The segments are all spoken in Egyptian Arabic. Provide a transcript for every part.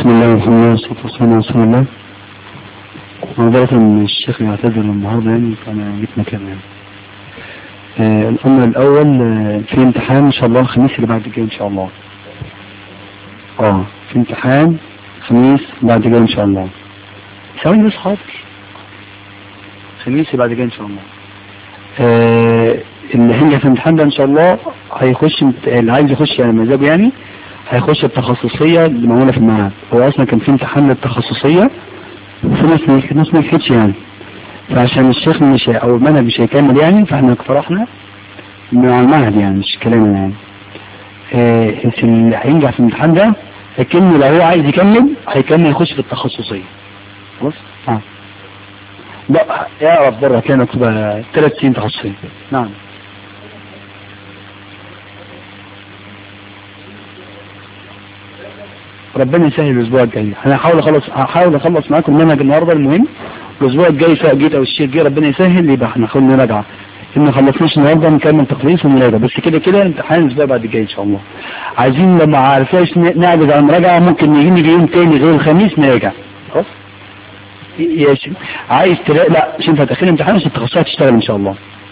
بسم الله والحمد لله والصلاة والسلام على رسول الله نظرة ان الشيخ يعتذر النهارده يعني فانا جيت مكانه يعني. آه الامر الاول آه في امتحان ان شاء الله الخميس اللي بعد الجاي ان شاء الله. اه في امتحان خميس بعد الجاي ان شاء الله. ثواني بس حاضر. الخميس اللي بعد الجاي ان شاء الله. آه اللي هينجح في الامتحان ده ان شاء الله هيخش اللي عايز يخش يعني مزاجه يعني هيخش التخصصية اللي معمولة في المعهد هو اصلا كان في امتحان للتخصصية وفي ناس ما ناس ما نجحتش يعني فعشان الشيخ مش او المنهج مش هيكمل يعني فاحنا اقترحنا مع المعهد يعني مش كلامنا يعني آه اللي هينجح في الامتحان ده لكن لو هو عايز يكمل هيكمل يخش في التخصصية خلاص؟ اه لا يا رب بره كانت تبقى ثلاث سنين تخصصية نعم ربنا يسهل الاسبوع الجاي انا هحاول اخلص هحاول اخلص معاكم المنهج النهارده المهم الاسبوع الجاي سواء جيت او الشيخ جه ربنا يسهل يبقى احنا خلينا نراجعه ان ما خلصناش النهارده نكمل تخليص ونراجع بس كده كده امتحان الاسبوع بعد الجاي ان شاء الله عايزين لما عرفناش نعجز عن المراجعه ممكن نيجي نيجي يوم تاني غير الخميس نراجع خلاص يا شيخ عايز تلاقي لا مش انت هتاخر امتحان عشان التخصصات تشتغل ان شاء الله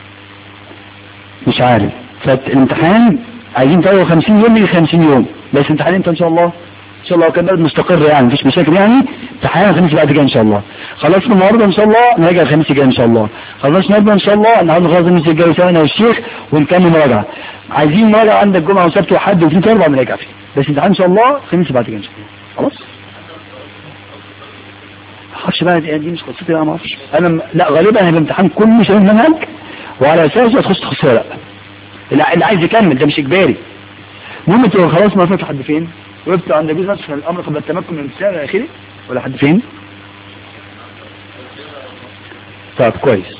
مش عارف فالامتحان عايزين تاخدوا 50 يوم من 50 يوم بس امتحان امتى ان شاء الله ان شاء الله كان بلد مستقر يعني مفيش مشاكل يعني امتحان الخميس بعد كده ان شاء الله خلصنا النهارده ان شاء الله نراجع الخميس الجاي ان شاء الله خلصنا النهارده ان شاء الله النهارده خلاص الخميس الجاي سوا انا والشيخ ونكمل مراجعه عايزين مراجعه عندك جمعه وسبت وحد واثنين واربعه نراجع فيه بس امتحان ان شاء الله الخميس بعد كده ان شاء الله خلاص معرفش بقى دي, دي مش قصتي انا ما اعرفش انا لا غالبا هيبقى الامتحان كله شبه المنهج وعلى اساسه هتخش تخصصيه لا اللي عايز يكمل ده مش اجباري المهم تبقى خلاص ما لحد فين وقفت عند جزء نفسه الامر قبل التمكن من الامتثال الى اخره ولا حد فين طيب كويس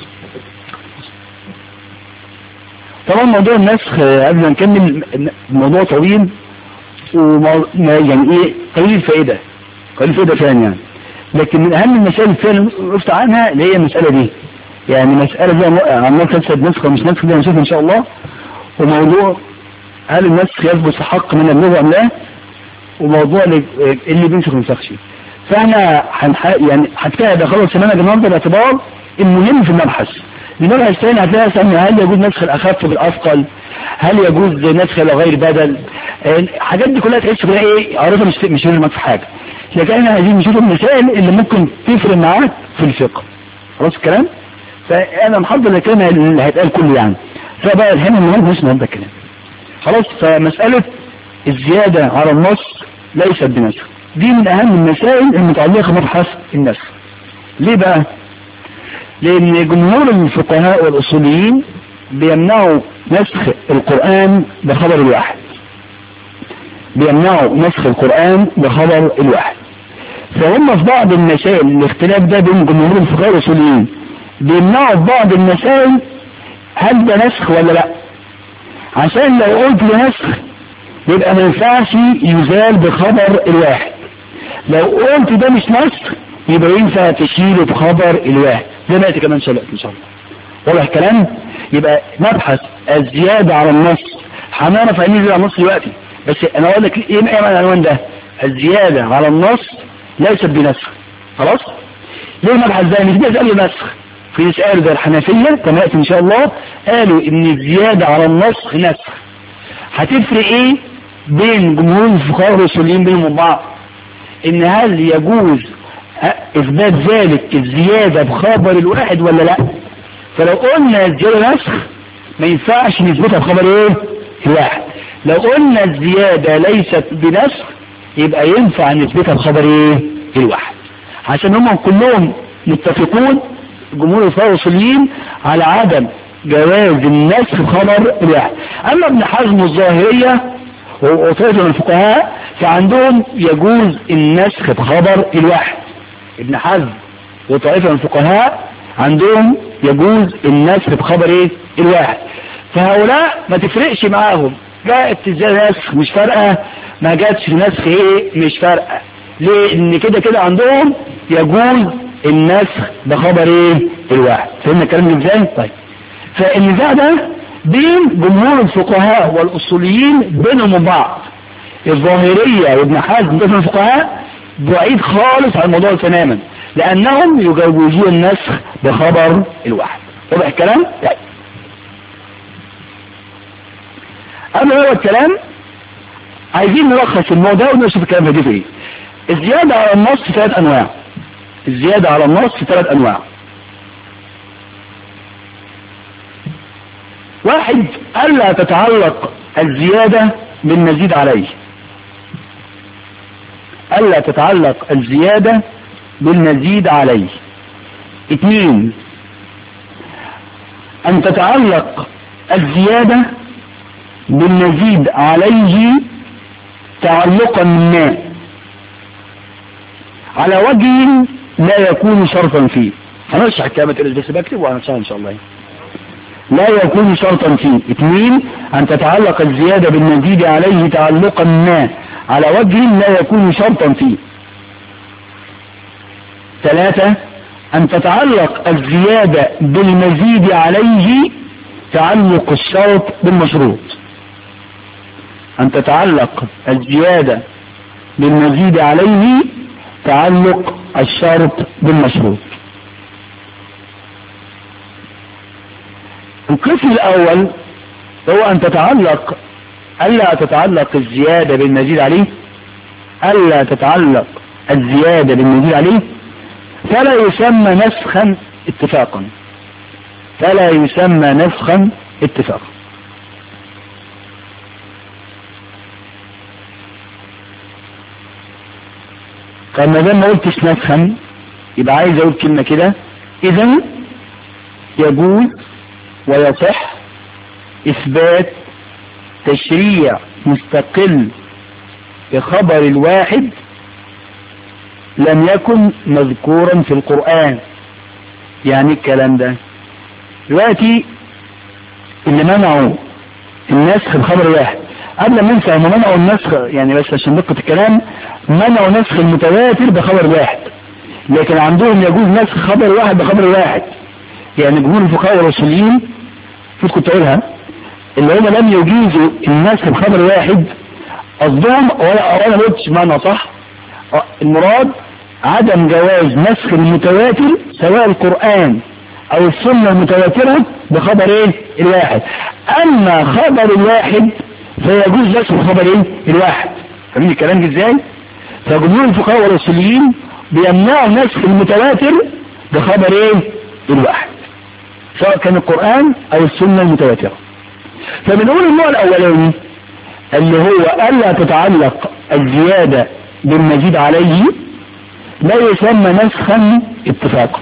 طبعا موضوع النسخ قبل ما نكمل الموضوع طويل وما يعني ايه قليل الفائده قليل الفائده فعلا يعني لكن من اهم المسائل فعلا وقفت عنها اللي هي المساله دي يعني مساله زي عمال تنسب نسخ ومش نسخ دي هنشوفها ان شاء الله وموضوع هل النسخ يثبت في حق من اللغه ام لا وموضوع اللي بينسخ ما ينسخش فاحنا هنح... يعني هتكاد خلاص في منهج النهارده باعتبار المهم في المبحث المبحث الثاني هتلاقي مثلا هل يجوز نسخ الاخف بالاثقل هل يجوز نسخ الى غير بدل الحاجات دي كلها تحس كده ايه عارفها مش مش معاك في حاجه لكن احنا عايزين نشوف المسائل اللي ممكن تفرق معاك في الفقه خلاص الكلام فانا محضر الكلام اللي هيتقال كله يعني فبقى الهم المهم مش النهارده الكلام خلاص فمساله الزياده على النص ليست بنسخ دي من اهم المسائل المتعلقه بمبحث النسخ ليه بقى لان جمهور الفقهاء والاصوليين بيمنعوا نسخ القرآن بخبر الواحد بيمنعوا نسخ القرآن بخبر الواحد فهم في بعض المسائل الاختلاف ده بين جمهور الفقهاء والاصوليين بيمنعوا في بعض المسائل هل ده نسخ ولا لا عشان لو قلت نسخ يبقى ما ينفعش يزال بخبر الواحد لو قلت ده مش نسخ يبقى ينفع تشيله بخبر الواحد زي ما ياتي كمان شاء ان شاء الله واضح الكلام يبقى مبحث الزيادة على النص هنعرف هننزل على النص دلوقتي بس انا اقول لك ايه معنى العنوان ده الزيادة على النص ليست بنسخ خلاص ليه المبحث ده مش بيسأل نسخ في سؤال زي الحنفية كما يأتي ان شاء الله قالوا ان الزيادة على النص نسخ هتفرق ايه بين جمهور الفقهاء والاصوليين بينهم وبين بعض ان هل يجوز اثبات ذلك الزيادة بخبر الواحد ولا لا فلو قلنا الزيادة نسخ ما ينفعش نثبتها بخبر ايه الواحد لو قلنا الزيادة ليست بنسخ يبقى ينفع نثبتها بخبر ايه الواحد عشان هم كلهم متفقون جمهور الفقهاء والاصوليين على عدم جواز النسخ بخبر الواحد اما ابن حزم الظاهرية وطائفة من الفقهاء فعندهم يجوز النسخ بخبر الواحد ابن حزم وطائفة من الفقهاء عندهم يجوز النسخ بخبر ايه الواحد فهؤلاء ما تفرقش معاهم جاءت ازاي نسخ مش فارقة ما جاتش نسخ ايه مش فارقة ليه ان كده كده عندهم يجوز النسخ بخبر ايه الواحد فهمنا الكلام ده ازاي طيب فالنزاع ده بين جمهور الفقهاء والاصوليين بينهم وبعض الظاهرية وابن حزم من الفقهاء بعيد خالص عن الموضوع تماما لأنهم يجوزون النسخ بخبر الواحد واضح الكلام؟ طيب أما هو الكلام عايزين نلخص الموضوع ونشوف الكلام ده ايه الزيادة على النص ثلاث أنواع الزيادة على النص ثلاث أنواع واحد ألا تتعلق الزيادة بالمزيد عليه ألا تتعلق الزيادة بالمزيد عليه اثنين أن تتعلق الزيادة بالمزيد عليه تعلقا ما على وجه لا يكون شرطا فيه هنشرح الكلام بس بكتب وهنشرح ان شاء الله لا يكون شرطا فيه اثنين ان تتعلق الزيادة بالمزيد عليه تعلقا ما على وجه لا يكون شرطا فيه ثلاثة ان تتعلق الزيادة بالمزيد عليه تعلق الشرط بالمشروط ان تتعلق الزيادة بالمزيد عليه تعلق الشرط بالمشروط القسم الاول هو ان تتعلق الا تتعلق الزيادة بالمزيد عليه الا تتعلق الزيادة بالمزيد عليه فلا يسمى نسخا اتفاقا فلا يسمى نسخا اتفاقا طب ما دام ما قلتش نسخا يبقى عايز اقول كلمه كده اذا يجوز ويصح اثبات تشريع مستقل بخبر الواحد لم يكن مذكورا في القرآن يعني الكلام ده دلوقتي اللي منعوا النسخ بخبر واحد قبل ما ننسى هم منعوا النسخ يعني بس عشان دقة الكلام منعوا نسخ المتواتر بخبر واحد لكن عندهم يجوز نسخ خبر واحد بخبر واحد يعني جمهور الفقهاء والرسوليين كنت كنت اقولها اللي هم لم يجيزوا النسخ بخبر واحد قصدهم ولا انا ما قلتش معنى صح المراد عدم جواز نسخ المتواتر سواء القرآن او السنة المتواترة بخبر ايه الواحد اما خبر الواحد فيجوز نسخ خبر ايه الواحد فاهمين الكلام ده ازاي فجمهور الفقهاء والرسوليين بيمنعوا نسخ المتواتر بخبر ايه الواحد سواء كان القرآن او السنة المتواترة فبنقول النوع الاولاني اللي هو الا تتعلق الزيادة بالمزيد عليه لا يسمى نسخا اتفاقا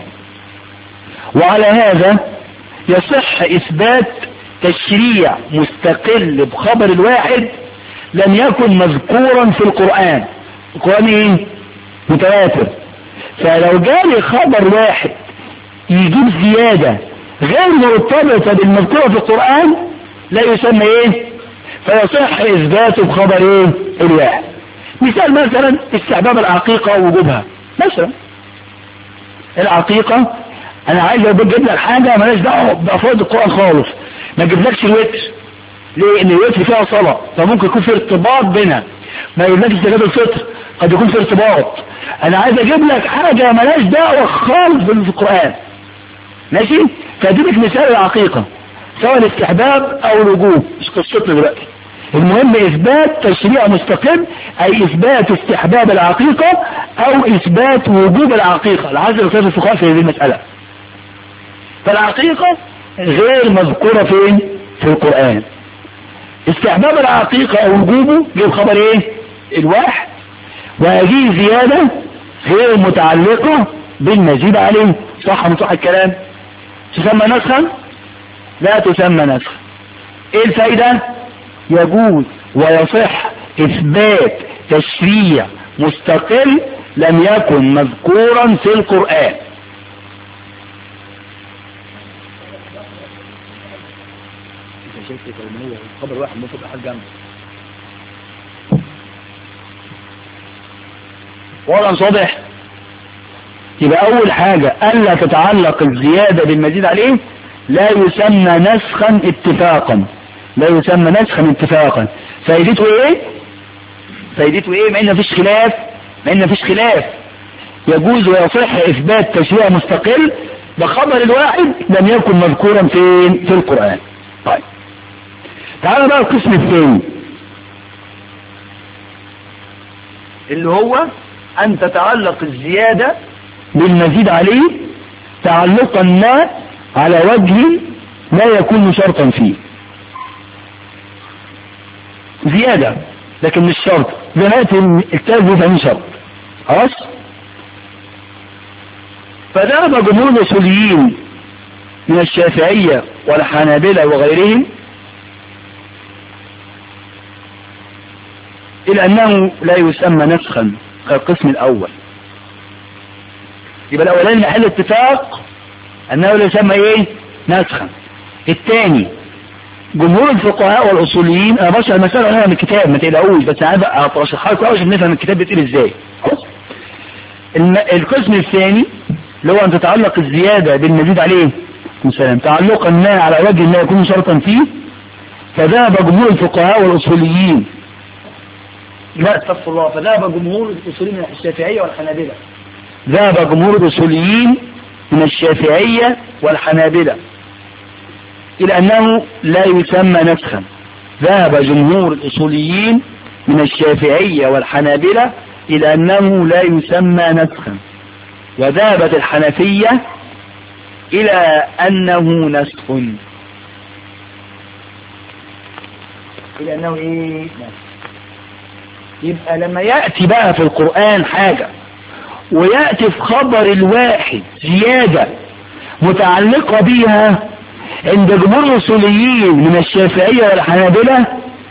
وعلى هذا يصح اثبات تشريع مستقل بخبر الواحد لم يكن مذكورا في القرآن القرآن ايه متواتر فلو جالي خبر واحد يجيب زيادة غير مرتبطة بالمذكورة في القرآن لا يسمى ايه فيصح اثباته بخبر ايه الواحد مثال مثلا استحباب العقيقة ووجوبها مثلا العقيقة انا عايز اجيب لك حاجة مالهاش دعوة بافراد القرآن خالص ما اجيبلكش الوتر ليه ان الوتر فيها صلاة فممكن يكون في ارتباط بينها ما يجيبلكش زكاة الفطر قد يكون في ارتباط انا عايز اجيب لك حاجة مالهاش دعوة خالص في القرآن ماشي فاديلك مثال العقيقة سواء الاستحباب او الوجوب مش قصتنا دلوقتي المهم اثبات تشريع مستقل اي اثبات استحباب العقيقة او اثبات وجوب العقيقة العزل وكيف الفقهاء في هذه المسألة فالعقيقة غير مذكورة فين في القرآن استحباب العقيقة او وجوبه جيب خبر ايه الواحد وهذه زيادة غير متعلقة بالمزيد عليه صح من صح الكلام تسمى نسخا لا تسمى نسخ ايه الفايدة يجوز ويصح اثبات تشريع مستقل لم يكن مذكورا في القرآن خبر واحد ممكن احد جنبه ولا صادح يبقى اول حاجة الا تتعلق الزيادة بالمزيد عليه لا يسمى نسخا اتفاقا لا يسمى نسخا اتفاقا فايدته ايه فايدته ايه ما ان مفيش خلاف مع ان مفيش خلاف يجوز ويصح اثبات تشريع مستقل بخبر الواحد لم يكن مذكورا فين في القرآن طيب تعالى بقى القسم الثاني اللي هو ان تتعلق الزيادة بالمزيد عليه تعلقا ما على وجه لا يكون شرطا فيه زيادة لكن مش شرط زي ما يأتي الكتاب يفهم شرط خلاص فذهب جمهور الاصوليين من الشافعية والحنابلة وغيرهم إلى أنه لا يسمى نسخا كالقسم الأول يبقى الأولاني محل اتفاق أنه لا يسمى إيه نسخا الثاني جمهور الفقهاء والأصوليين أنا بشرح المسألة هنا من الكتاب ما تقلقوش بس أنا أشرحها لكم عشان نفهم الكتاب بيتقال إزاي خلاص القسم الثاني اللي هو أن تتعلق الزيادة بالمزيد عليه مثلا تعلقا ما على وجه لا يكون شرطا فيه فذهب جمهور الفقهاء والأصوليين لا استغفر الله فذهب جمهور الأصوليين من الشافعية والحنابلة ذهب جمهور الأصوليين من الشافعية والحنابلة إلى أنه لا يسمى نسخا ذهب جمهور الأصوليين من الشافعية والحنابلة إلى أنه لا يسمى نسخا وذهبت الحنفية إلى أنه نسخ إلى أنه إيه نسخ يبقى لما يأتي بقى في القرآن حاجة ويأتي في خبر الواحد زيادة متعلقة بيها عند جمهور الأصوليين من الشافعية والحنابلة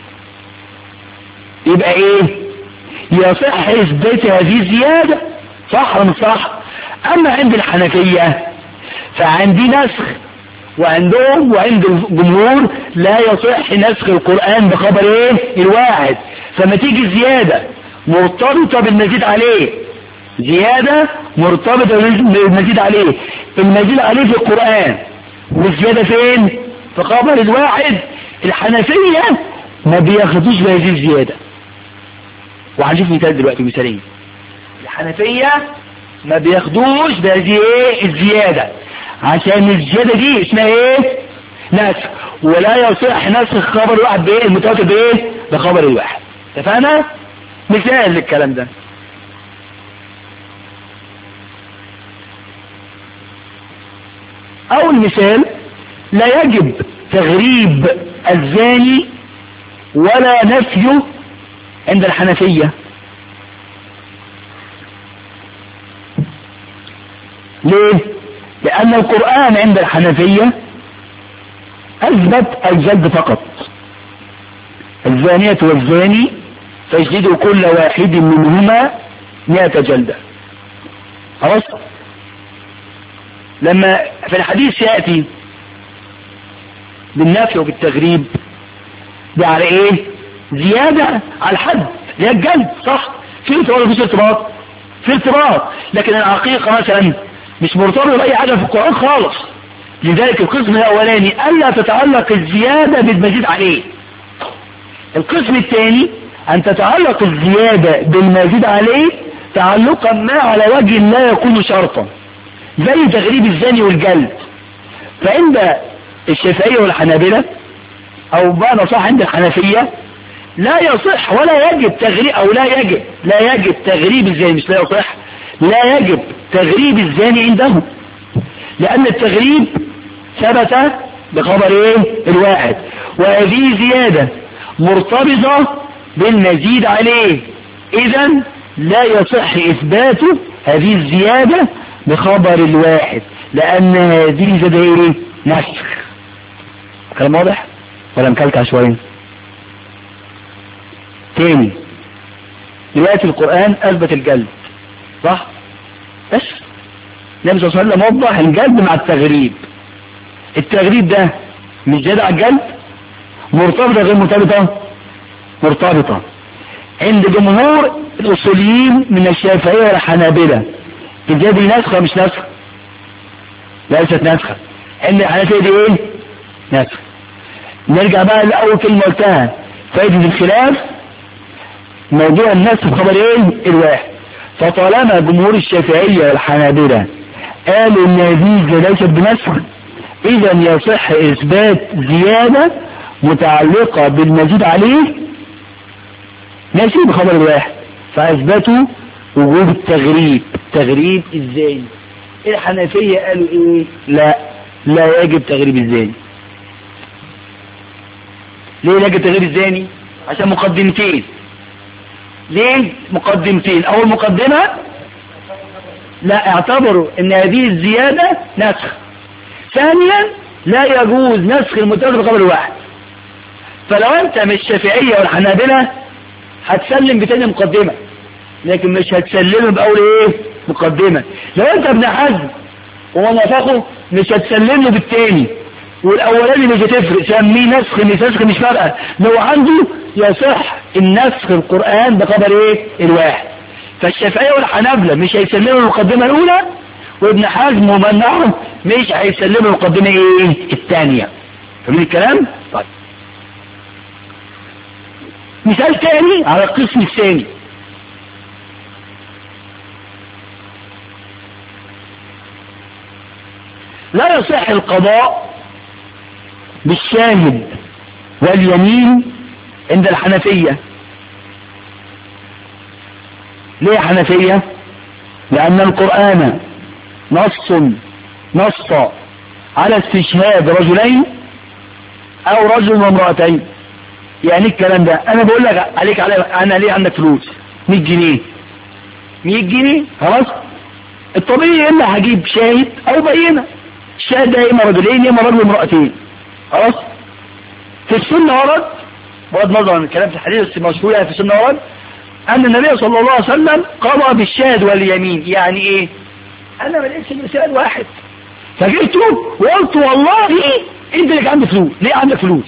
يبقى ايه يصح اثبات هذه الزيادة صح ولا مش صح اما عند الحنفية فعندي نسخ وعندهم وعند الجمهور لا يصح نسخ القرآن بخبر ايه الواحد فما تيجي زيادة مرتبطة بالمزيد عليه زيادة مرتبطة بالمزيد عليه المزيد عليه في القرآن والزيادة فين في خبر الواحد الحنفية ما بياخدوش بهذه الزيادة وهنشوف مثال دلوقتي مثالين الحنفية ما بياخدوش بهذه ايه الزيادة عشان الزيادة دي اسمها ايه نسخ ولا يصح نسخ خبر الواحد بايه المتواتر بايه بخبر الواحد اتفقنا مثال للكلام ده اول مثال لا يجب تغريب الزاني ولا نفيه عند الحنفية ليه لان القرآن عند الحنفية اثبت الجلد فقط الزانية والزاني فاجلدوا كل واحد منهما مئة جلدة خلاص لما في الحديث يأتي بالنفي وبالتغريب ده على ايه زيادة على الحد اللي هي الجلد صح في ارتباط ولا مفيش ارتباط في ارتباط لكن العقيقة مثلا مش مرتبطة بأي حاجة في القرآن خالص لذلك القسم الأولاني ألا تتعلق الزيادة بالمزيد عليه القسم الثاني أن تتعلق الزيادة بالمزيد عليه تعلقا ما على وجه لا يكون شرطا زي تغريب الزاني والجلد فعند الشافعية والحنابلة او بقى صح عند الحنفية لا يصح ولا يجب تغريب او لا يجب لا يجب تغريب الزاني مش لا يصح لا يجب تغريب الزاني عندهم لان التغريب ثبت بخبر ايه الواحد وهذه زيادة مرتبطة بالمزيد عليه اذا لا يصح اثبات هذه الزيادة بخبر الواحد لان هذه زيادة ايه نسخ كلام واضح ولا مكلكع شوية تاني دلوقتي القرآن اثبت الجلد صح بس النبي صلى الله عليه وسلم وضح الجلد مع التغريب التغريب ده مش زيادة على الجلد مرتبطة غير مرتبطة مرتبطة عند جمهور الاصوليين من الشافعية والحنابلة الزيادة دي نسخة مش نسخة ليست نسخة عند الحنفية دي ايه نسخة نرجع بقى لأول كلمة قلتها فائدة الخلاف موضوع النسخ بخبر ايه الواحد فطالما جمهور الشافعية والحنابلة قالوا ان هذه الزيادة ليست بنسخ اذا يصح اثبات زيادة متعلقة بالمزيد عليه ماشي بخبر الواحد فاثبتوا وجوب التغريب تغريب الزاني الحنفية قالوا ايه لا لا يجب تغريب الزاني ليه لا يجب تغريب الزاني عشان مقدمتين ليه مقدمتين اول مقدمة لا اعتبروا ان هذه الزيادة نسخ ثانيا لا يجوز نسخ المتواتر بقبل واحد فلو انت مش شافعية والحنابلة هتسلم بتاني مقدمة لكن مش هتسلمه بأول ايه مقدمة لو انت ابن حزم ونفخه مش هتسلم له بالتاني والاولاني مش هتفرق سميه نسخ مش نسخ مش فارقه لو عنده يصح النسخ القرآن بخبر ايه الواحد فالشافعية والحنابلة مش هيسلموا المقدمة الاولى وابن حزم ومنعهم مش هيسلموا المقدمة ايه الثانية فاهمين الكلام طيب مثال تاني على القسم الثاني لا يصح القضاء بالشاهد واليمين عند الحنفية ليه حنفية لأن القرآن نص نص على استشهاد رجلين أو رجل وامرأتين يعني الكلام ده أنا بقول لك عليك علي أنا ليه عندك فلوس 100 جنيه 100 جنيه خلاص الطبيعي يا إما هجيب شاهد أو بينة الشاهد ده إما رجلين إما رجل وامرأتين خلاص في السنة ورد بغض النظر عن الكلام في الحديث بس مشهور يعني في السنة ورد أن النبي صلى الله عليه وسلم قضى بالشاهد واليمين يعني إيه أنا ما لقيتش إلا شاهد واحد فجئت وقلت والله أنت اللي عندك فلوس ليه عندك فلوس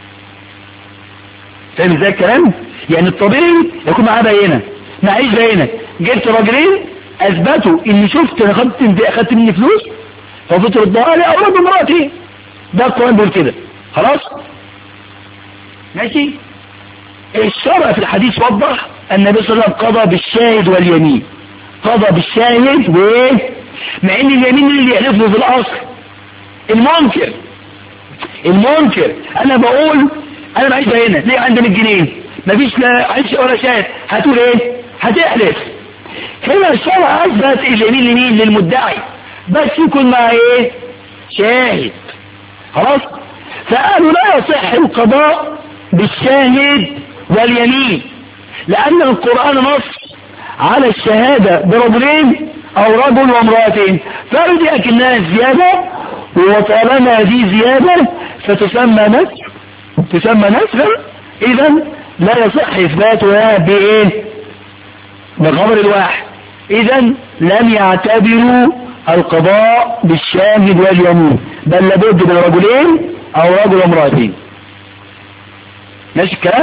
فاهم ازاي الكلام يعني الطبيعي يكون معاه بينه معيش بينه جبت راجلين اثبتوا اني شفت انا خدت اخدت مني فلوس فقلت ردها لي اولاد امراتي ده القران بيقول كده خلاص ماشي الشرع في الحديث وضح ان النبي صلى الله عليه وسلم قضى بالشاهد واليمين قضى بالشاهد وايه مع ان اليمين اللي يحلف له في الاصل المنكر المنكر انا بقول انا معيش هنا ليه عندي 100 جنيه مفيش لا عيش ولا شاهد هتقول ايه هتحلف هنا الشرع اثبت اليمين لمين للمدعي بس يكون مع ايه شاهد خلاص فقالوا لا يصح القضاء بالشاهد واليمين لان القرآن نص على الشهادة برجلين او رجل وامرأتين فقالوا دي اكنها زيادة وطالما هذه زيادة فتسمى نسخ تسمى نسخا اذا لا يصح اثباتها بايه بخبر الواحد اذا لم يعتبروا القضاء بالشاهد واليمين بل لابد من رجلين او رجل وامرأتين ماشي الكلام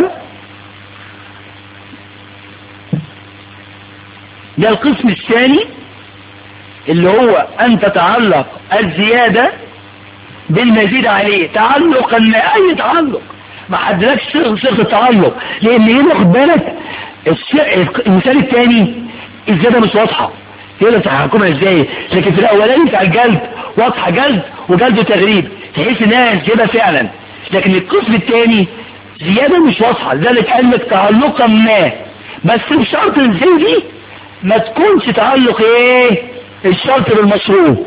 ده القسم الثاني اللي هو ان تتعلق الزيادة بالمزيد عليه تعلقا لا اي تعلق ما حدلكش صيغه التعلق لان هنا خد بالك المثال الثاني الزياده مش واضحه هنا تحكمها ازاي لكن في الاولاني بتاع الجلد واضحه جلد وجلد وتغريب تحس انها زياده فعلا لكن القسم الثاني زياده مش واضحه لذلك قال لك تعلقا ما بس بشرط ازاي دي ما تكونش تعلق ايه الشرط بالمشروط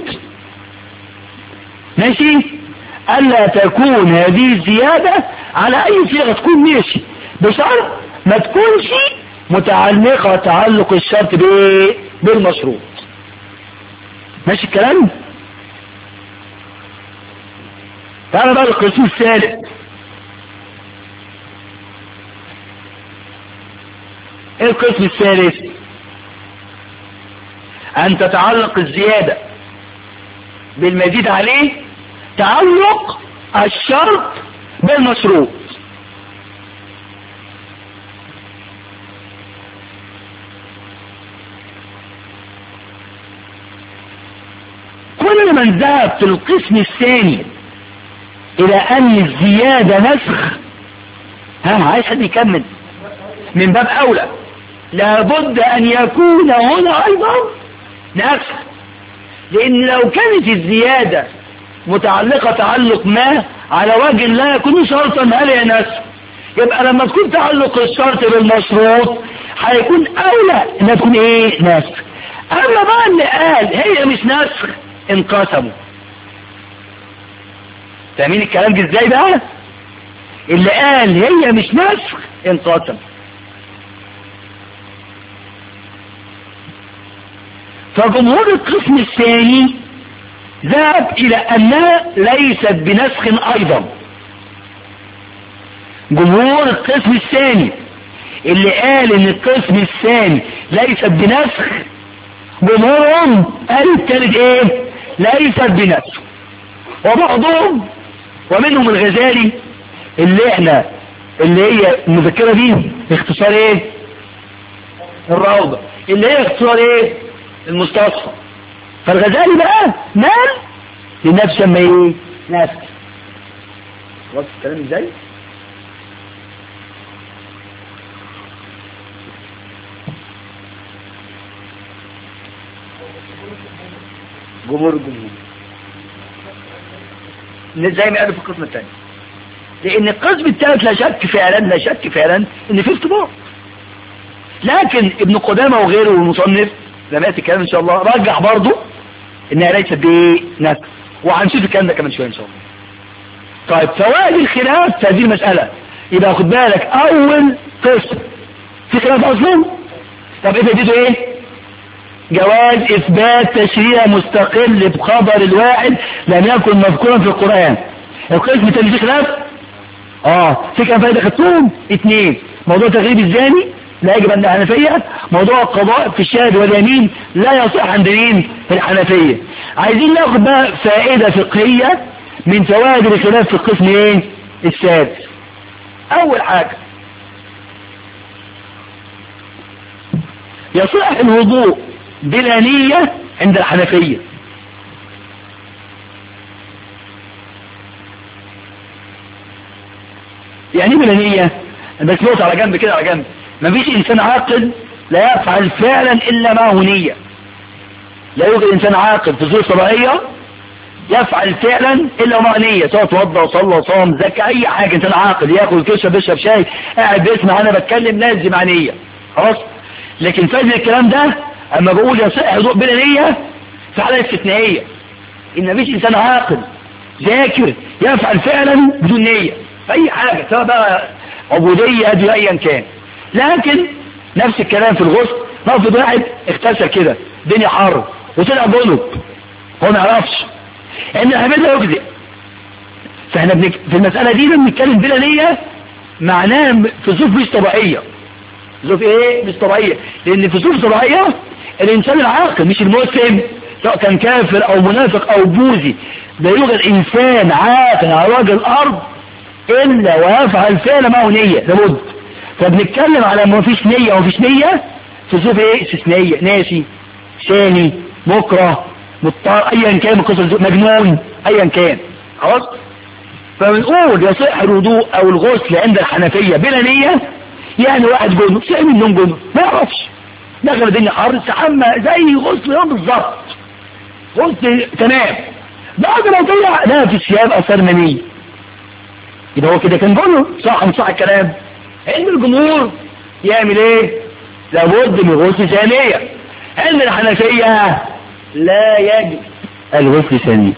ماشي ألا تكون هذه الزيادة على أي صيغة تكون ماشي بشرط ما تكونش متعلقة تعلق الشرط بايه بالمشروط ماشي الكلام تعالى بقى القسم الثالث ايه القسم الثالث ان تتعلق الزيادة بالمزيد عليه تعلق الشرط بالمشروط كل من ذهب في القسم الثاني الى ان الزيادة نسخ ها عايز حد يكمل من باب اولى لابد ان يكون هنا ايضا نسخ لان لو كانت الزيادة متعلقة تعلق ما على وجه لا يكون شرطا هل هي نسخ يبقى لما تكون تعلق الشرط بالمشروط هيكون اولى انها تكون ايه نسخ اما بقى اللي قال هي مش نسخ انقسموا فاهمين الكلام ده ازاي بقى اللي قال هي مش نسخ انقسم فجمهور القسم الثاني ذهب الى انها ليست بنسخ ايضا جمهور القسم الثاني اللي قال ان القسم الثاني ليست بنسخ جمهورهم قال الثالث ايه ليست بنسخ وبعضهم ومنهم الغزالي اللي احنا اللي هي المذكرة دي اختصار ايه الروضة اللي هي اختصار ايه المستصفى فالغزالي بقى مال لنفسه ما ايه نفس واضح الكلام ازاي جمهور الجمهور زي ما قالوا في القسم الثاني لان القسم الثالث لا شك فعلا لا شك فعلا ان في ارتباط لكن ابن قدامه وغيره والمصنف لما ياتي الكلام ان شاء الله رجح برضه انها ليست بنفس وهنشوف الكلام ده كمان شويه ان شاء الله طيب فوائد الخلاف في هذه المساله يبقى خد بالك اول قسم في خلاف اصلا طب ايه فائدته ايه جواز اثبات تشريع مستقل بخبر الواحد لم يكن مذكورا في القرآن القسم الثاني فيه خلاف اه في كام فايدة خدتهم اثنين موضوع تغريب الزاني لا يجب ان الحنفية موضوع القضاء في الشاهد واليمين لا يصح عند مين الحنفية عايزين ناخد بقى فائدة فقهية من فوائد الخلاف في القسم ايه السادس اول حاجة يصح الوضوء بلا نية عند الحنفية يعني بلا نية بس نقطة على جنب كده على جنب مفيش انسان عاقل لا يفعل فعلا الا معه نية لا يوجد انسان عاقل في ظروف طبيعية يفعل فعلا الا ومعه نية سواء توضى وصلى وصام زكى اي حاجة انسان عاقل ياكل كشة بيشرب شاي قاعد بيسمع انا بتكلم لازم مع نية خلاص لكن فاز الكلام ده اما بقول يصح وضوء بلا نية في حالة استثنائية ان مفيش انسان عاقل ذاكر يفعل فعلا بدون نية في اي حاجة سواء بقى عبودية دي ايا كان لكن نفس الكلام في الغسل نفض واحد اغتسل كده الدنيا حر وطلع جنب هو ما يعرفش ان الحمد لا يجزئ فاحنا بنك... في المسألة دي لما بنتكلم بلا نية معناها في ظروف مش طبيعية ظروف ايه مش طبيعية لان في ظروف طبيعية الانسان العاقل مش المسلم سواء كان كافر او منافق او بوذي لا يوجد انسان عاقل على وجه الارض الا ويفعل فعل معه نية لابد فبنتكلم على ما فيش نية وما فيش نية في ظروف ايه استثنائية ناسي ثاني مكره مضطر ايا كان من قصة مجنون ايا كان خلاص فبنقول يصح الوضوء او الغسل عند الحنفية بلا نية يعني واحد جنب ساعي من النوم جنب ما يعرفش دخل الدنيا حر استحمى زي غسل يوم بالظبط غسل تمام بعد ما طلع لا في الثياب اثر مني يبقى هو كده كان جنب صح مش صح الكلام عند الجمهور يعمل ايه لابد من غسل ثانية عند الحنفية لا يجب الغسل ثانية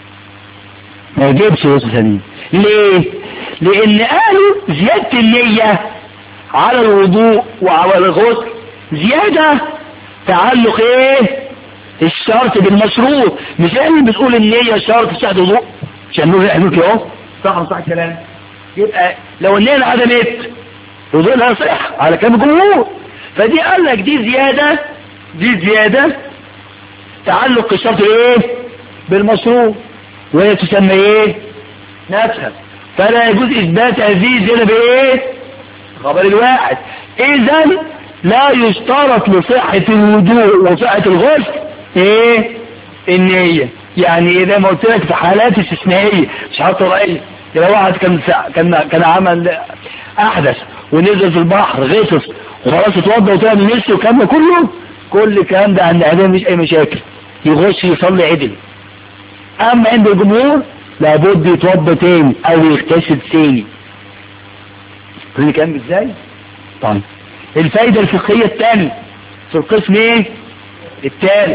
ما يجبش غسل ثانية ليه لان قالوا زيادة النية على الوضوء وعلى الغسل زيادة تعلق ايه الشرط بالمشروط مش احنا بتقول النية شرط صحة الوضوء عشان نقول احنا كده اهو صح ولا صح الكلام يبقى لو النية انعدمت الوضوء لا يصح على كلام الجمهور فدي قال لك دي زيادة دي زيادة تعلق الشرط ايه بالمشروط وهي تسمى ايه نفسها فلا يجوز اثبات هذه الزيادة بايه خبر الواحد اذا لا يشترط لصحة الوضوء وصحة الغسل ايه النية يعني اذا ما قلت لك في حالات استثنائية مش حالات طبيعية لو واحد كان كان كان عمل احدث ونزل في البحر غطس وخلاص تتوضى وتعمل نفسه والكلام ده كله كل الكلام ده عند اهلها مفيش اي مشاكل يخش يصلي عدل اما عند الجمهور لابد يتوضى تاني او يغتسل تاني كل الكلام ازاي طيب الفايدة الفقهية الثانية في القسم ايه الثالث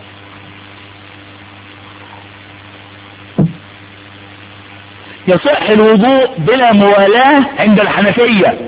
يصح الوضوء بلا موالاة عند الحنفية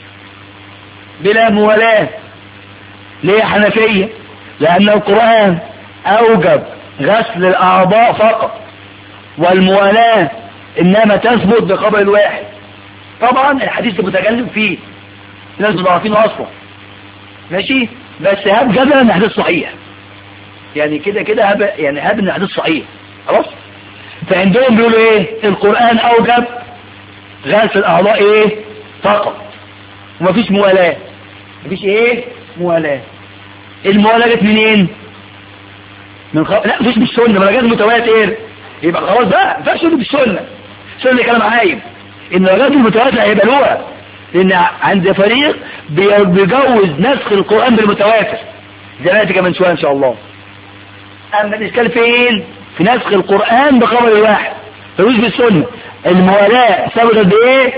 بلا موالاة ليه حنفية لأن القرآن أوجب غسل الأعضاء فقط والموالاة إنما تثبت بقبل الواحد طبعا الحديث المتكلم فيه ناس ضعفينه أصلا ماشي بس هاب جدلا ان الحديث صحيح يعني كده كده هاب يعني هاب ان الحديث صحيح خلاص فعندهم بيقولوا ايه القرآن اوجب غسل الاعضاء ايه فقط ومفيش موالاة مفيش ايه موالاة الموالاة جت منين من خ... لا مفيش بالسنة ما جت متواتر يبقى خلاص بقى ما ينفعش بالسنة السنة كلام عايب ان درجات المتواتر هيبقى لها لان عند فريق بيجوز نسخ القرآن بالمتواتر زي ما كمان شوية ان شاء الله اما الاشكال فين في نسخ القرآن بخبر الواحد فلوش بالسنة الموالاة ثبتت بايه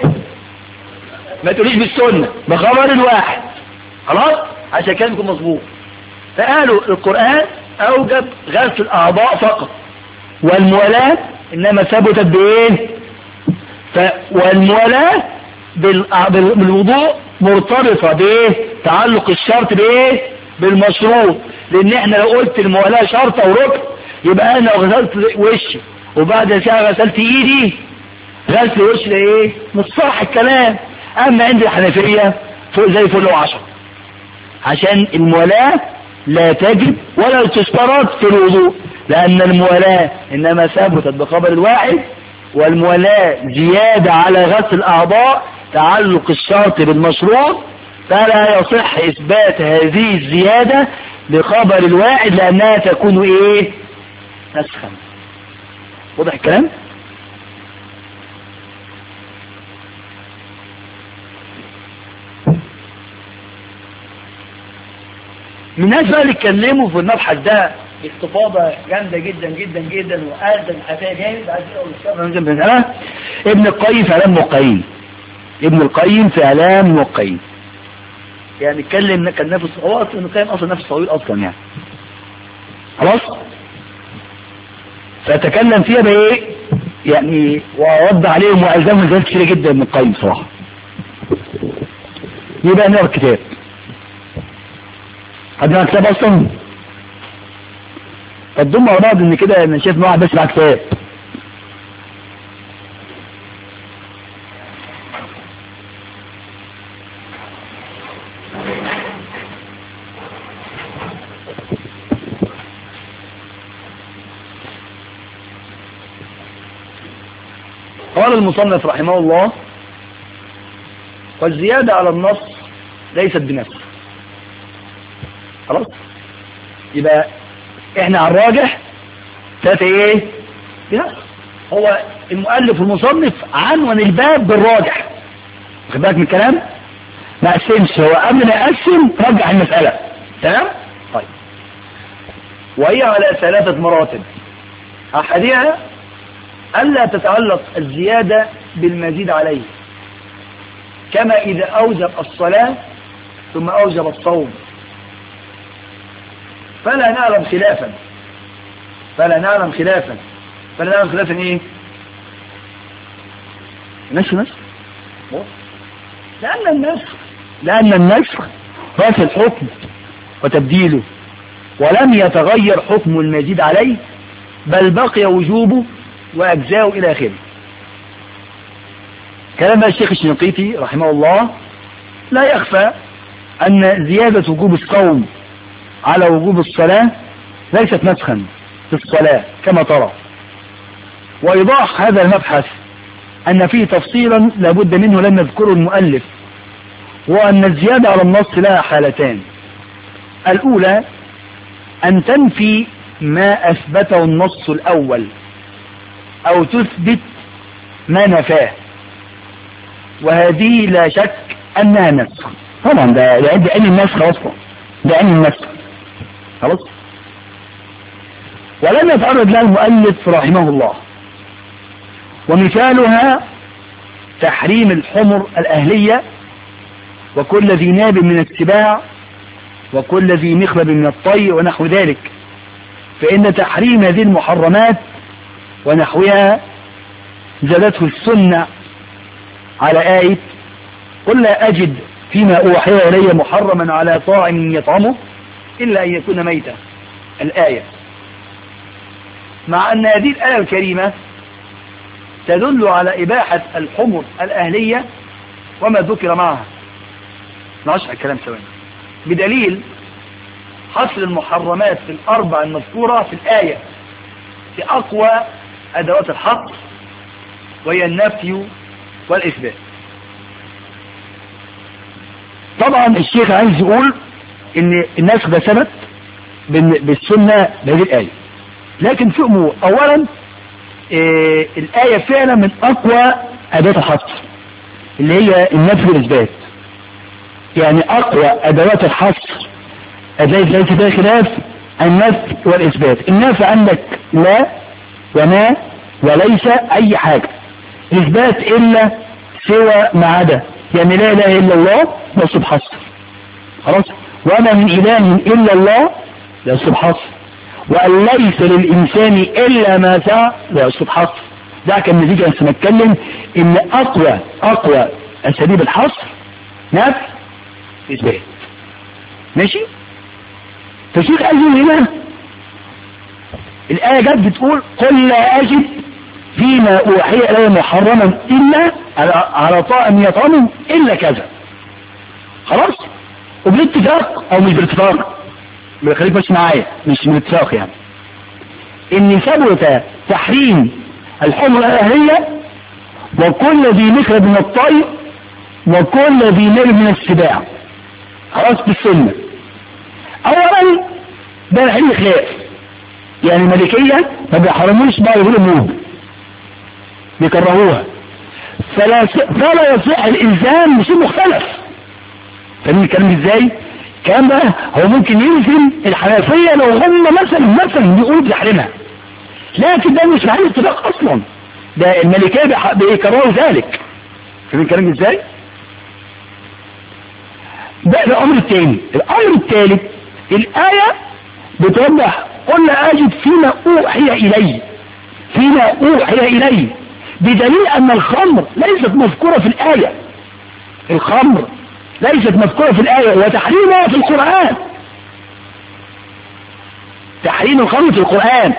ما تقوليش بالسنة بخبر الواحد خلاص عشان كان يكون مظبوط فقالوا القرآن اوجب غسل الاعضاء فقط والموالاة انما ثبتت بايه ف... والموالاة بال... بال... بالوضوء مرتبطة بايه تعلق الشرط بايه بالمشروط لان احنا لو قلت الموالاة شرط او ركن يبقى انا لو غسلت وشي وبعد ساعة غسلت ايدي غسل وشي ده ايه مش صح الكلام اما عند الحنفية فوق زي فوق عشر عشان الموالاة لا تجب ولا تشترط في الوضوء لان الموالاة انما ثبتت بخبر الواحد والموالاة زيادة على غسل الاعضاء تعلق الشرط بالمشروط فلا يصح اثبات هذه الزيادة بخبر الواحد لانها تكون ايه نسخا واضح الكلام من الناس بقى اللي اتكلموا في المبحث ده باستفاضة جامدة جدا جدا جدا وقال الحكاية جامد عايز اقول الشر ابن القيم في اعلام مقيم ابن القيم في اعلام مقيم يعني اتكلم كان نفس هو اصلا ابن القيم اصلا نفس طويل اصلا يعني خلاص فتكلم فيها بايه يعني ورد عليهم والزمهم زي كتير جدا ابن القيم صراحه يبقى نقرا الكتاب عندنا كتاب اصلا فالضم على بعض ان كده انا شايف ان واحد بس معاه كتاب قال المصنف رحمه الله والزيادة على النص ليست بنفس خلاص يبقى احنا على الراجح ثلاثة ايه بنفس هو المؤلف والمصنف عنون الباب بالراجح واخد بالك من الكلام ما قسمش هو قبل ما يقسم رجح المسألة تمام طيب وهي على ثلاثة مراتب احدها ألا تتعلق الزيادة بالمزيد عليه كما إذا أوجب الصلاة ثم أوجب الصوم فلا نعلم خلافا فلا نعلم خلافا فلا نعلم خلافا إيه ماشي ماشي لأن النسخ لأن النسخ رفع الحكم وتبديله ولم يتغير حكم المزيد عليه بل بقي وجوبه وأجزاءه إلى آخره كلام الشيخ الشنقيطي رحمه الله لا يخفى أن زيادة وجوب الصوم على وجوب الصلاة ليست نسخا في الصلاة كما ترى وإيضاح هذا المبحث أن فيه تفصيلا لابد منه لم يذكره المؤلف وأن الزيادة على النص لها حالتان الأولى أن تنفي ما أثبته النص الأول أو تثبت ما نفاه وهذه لا شك أنها نسخ طبعا ده ده ده علم النسخ اصلا ده علم النسخ خلاص ولم يتعرض لها المؤلف رحمه الله ومثالها تحريم الحمر الأهلية وكل ذي ناب من السباع وكل ذي مخلب من الطي ونحو ذلك فإن تحريم هذه المحرمات ونحوها زادته السنة على آية قل لا أجد فيما أوحي إلي محرما على طاعم يطعمه إلا أن يكون ميتا الآية مع أن هذه الآية الكريمة تدل على إباحة الحمر الأهلية وما ذكر معها نشرح الكلام ثواني بدليل حصر المحرمات في الأربع المذكورة في الآية في أقوى أدوات الحصر وهي النفي والإثبات طبعا الشيخ عايز يقول ان النسخ ده ثبت بالسنة بهذه الآية لكن في أمور أولا إيه الآية فعلا من أقوى أدوات الحصر اللي هي النفي والإثبات يعني أقوى أدوات الحصر أدوات ليس فيها خلاف النفي والإثبات النفي عندك لا وما وليس أي حاجة إثبات إلا سوى ما عدا يعني لا إله إلا الله بس بحصر خلاص وما من إله إلا الله لا حصر وأن ليس للإنسان إلا ما سعى لا حصر ده كان نتيجة أنت نتكلم إن أقوى أقوى أساليب الحصر نفي إثبات ماشي فشيخ قال هنا الآية جت بتقول قل لا أجد فيما أوحي إلي محرما إلا على طائم يطعمه إلا كذا خلاص وبالاتفاق أو مش بالاتفاق خليك بس معايا مش بالاتفاق يعني إن ثبت تحريم الحمر الأهلية وكل ذي مخرب من الطير وكل ذي ناب من السباع خلاص بالسنة أولا ده الحين خلاف يعني الملكية ما بيحرموش بقى يقولوا موب بيكرهوها فلا فلا يصح الإلزام مش مختلف فاهمين الكلام ازاي؟ الكلام ده هو ممكن يلزم الحنفية لو هم مثلا مثلا بيقولوا بيحرمها لكن ده مش محل اتفاق اصلا ده الملكية بيكرهوا ذلك فاهمين الكلام ازاي؟ ده الامر الثاني الامر الثالث الآية بتوضح قل أجد فيما أوحي إلي فيما أوحي إلي بدليل أن الخمر ليست مذكورة في الآية الخمر ليست مذكورة في الآية وتحريمها في القرآن تحريم الخمر في القرآن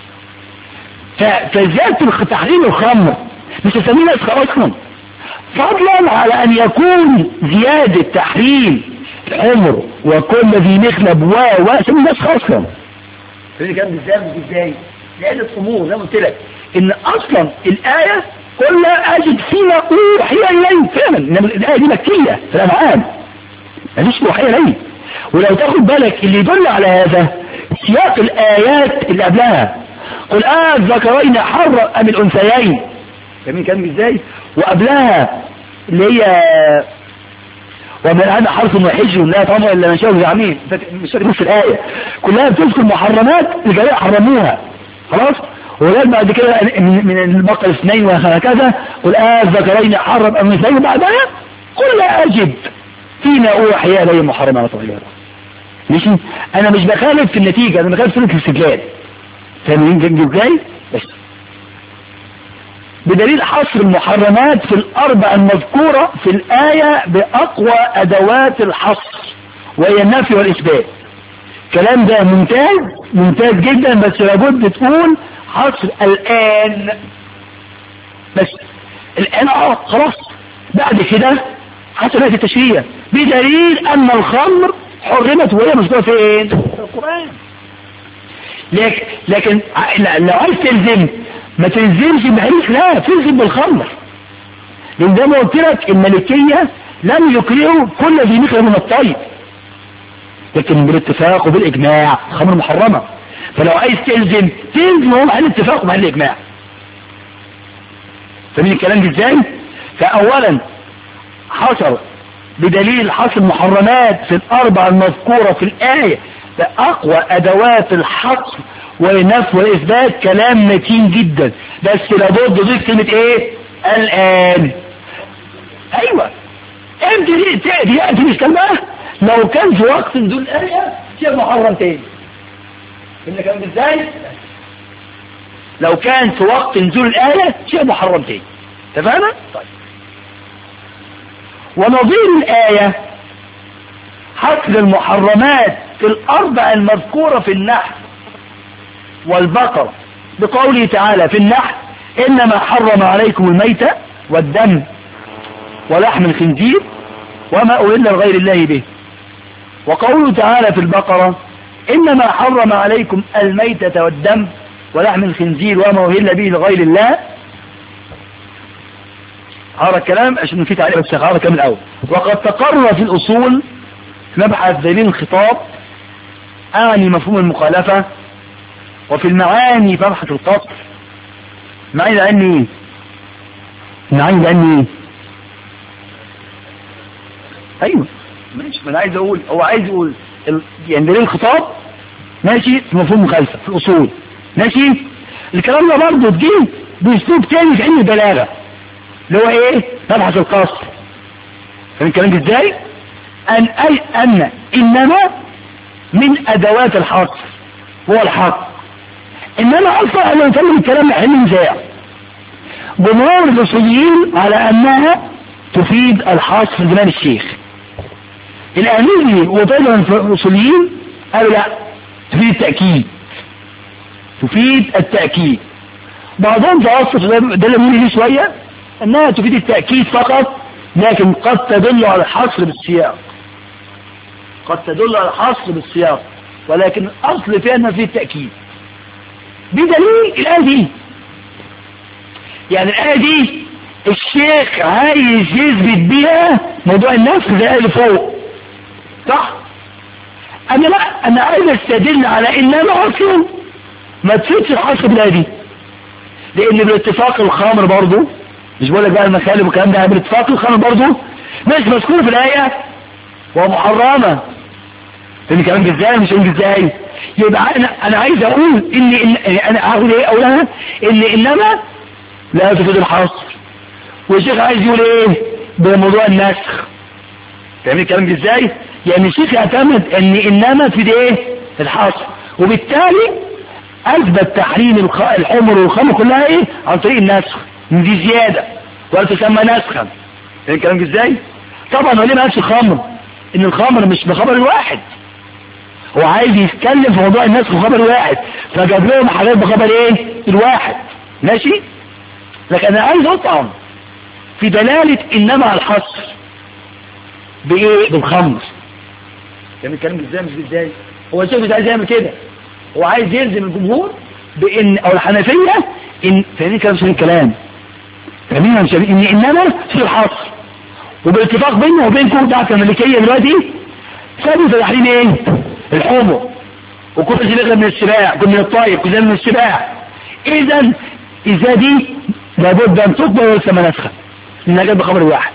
فزيادة تحريم الخمر مش تسميه نسخ أصلا فضلا على أن يكون زيادة تحريم الحمر وكل ذي مخلب و و سميه نسخ أصلا فين كان ازاي ازاي لعدة أمور زي ما قلت لك إن أصلا الآية قل لا أجد فيما أوحي إلي فعلا إن الآية دي مكية في الأنعام مفيش أوحي إلي ولو تاخد بالك اللي يدل على هذا سياق الآيات اللي قبلها قل آه الذكرين حر أم الأنثيين فاهمين كلام ازاي وقبلها اللي هي ومن أنا حرف وحجر لا طبعا إلا من شاء زعمين مش فاكر نفس الآية كلها بتذكر محرمات الجميع حرموها خلاص ولاد بعد كده من البقر اثنين وهكذا قل آه الذكرين حرم أم الاثنين بعدها قل لا أجد فيما أوحي إلي محرمات غيرها ماشي أنا مش بخالف في النتيجة أنا بخالف في الاستدلال فاهمين جنبي ازاي؟ بس بدليل حصر المحرمات في الأربع المذكورة في الآية بأقوى أدوات الحصر وهي النفي والإثبات الكلام ده ممتاز ممتاز جدا بس لابد تكون حصر الآن بس الآن اه خلاص بعد كده حصر هذه التشريع بدليل أن الخمر حرمت وهي مذكورة فين؟ في القرآن لكن لكن لو عايز تلزم ما تلزمش بحريق لا تلزم بالخمر لان زي ما قلت لك الملكية لم يكرهوا كل ذي مثل من الطيب لكن بالاتفاق وبالاجماع خمر محرمة فلو عايز تلزم تلزم هو محل اتفاق ومحل اجماع فمين الكلام ده ازاي فاولا حصل بدليل حصر المحرمات في الأربع المذكورة في الآية فأقوى أدوات الحصر والنفي والإثبات كلام متين جدا بس لابد ضيف كلمة إيه؟ الآن أيوة امتى دي تأتي يأتي مش كلمة لو كان في وقت دون آية شيء محرم تاني إن كان ازاي؟ لو كان في وقت نزول الآية شيء محرم تاني تفهمنا؟ طيب ونظير الآية حصر المحرمات في الأربع المذكورة في النحل والبقرة بقوله تعالى في النحل إنما حرم عليكم الميتة والدم ولحم الخنزير وما أهل لغير الله به وقوله تعالى في البقرة إنما حرم عليكم الميتة والدم ولحم الخنزير وما أهل به لغير الله هذا الكلام عشان نفيت عليه بس هذا الكلام الأول وقد تقرر في الأصول مبحث دليل الخطاب أعني مفهوم المخالفة وفي المعاني مبحث القصر معاني لأن إيه؟ معاني لأن إيه؟ أيوه ماشي ما أنا عايز أقول هو عايز يقول ال... يعني دليل الخطاب ماشي في مفهوم مخالفة في الأصول ماشي الكلام ده برضه تجيه بأسلوب تاني في علم البلاغة اللي هو ايه مبحث القصر فاهم الكلام ازاي ان اي ان انما من ادوات الحصر هو الحق انما اصلا لو يتكلم الكلام علم نزاع جمهور الاصوليين على انها تفيد الحصر في زمان الشيخ الاميري وطيبا الاصوليين قالوا لا تفيد التاكيد تفيد التاكيد بعضهم توسط ده اللي بيقول شويه انها تفيد التأكيد فقط لكن قد تدل على الحصر بالسياق قد تدل على الحصر بالسياق ولكن الاصل فيها انها فيه التأكيد بدليل الآية دي يعني الآية دي الشيخ عايز يثبت بيها موضوع النفس زي اللي فوق صح انا لا انا عايز استدل على ان انا اصلا ما تفيدش الحصر بالآية دي لان بالاتفاق الخمر برضه مش بقول لك بقى المخالب والكلام ده بالاتفاق الخمر برضه مش مذكور في الآية ومحرمة فاهم الكلام ده ازاي مش فاهم ازاي يبقى انا انا عايز اقول ان, إن انا هقول ايه اقولها ان انما لا تفيد الحصر والشيخ عايز يقول ايه بموضوع النسخ فاهم الكلام ده ازاي يعني الشيخ يعتمد ان انما تفيد ايه الحصر وبالتالي اثبت تحريم الخ... الحمر والخمر كلها ايه عن طريق النسخ دي زيادة ولا تسمى نسخا فاهم الكلام ده ازاي طبعا هو ليه ما قالش الخمر ان الخمر مش بخبر واحد هو عايز يتكلم في موضوع النسخ بخبر واحد فجاب لهم حاجات بخبر ايه الواحد ماشي لكن انا عايز اطعم في دلالة انما الحصر بايه بالخمر فاهم الكلام ده ازاي مش ازاي هو الشيخ مش عايز يعمل كده هو عايز يلزم الجمهور بان او الحنفية ان فاهمين الكلام مش الكلام فاهمين مش ان انما في الحصر وبالاتفاق بينه وبينكم بتاعة الملكية دلوقتي ثابت تحريم ايه الحمر وكل شيء من السباع كل من الطائف كل من السباع اذا اذا دي لابد ان تقبل وليس مناسخة انها جاب بخبر واحد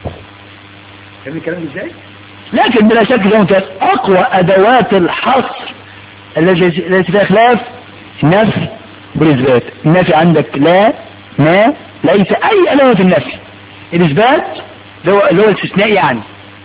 فاهمين الكلام ازاي لكن بلا شك زي ما قلت اقوى ادوات الحصر التي فيها خلاف النفي والاثبات النفي عندك لا ما ليس اي ادوات النفي الاثبات اللي هو اللي هو الاستثناء يعني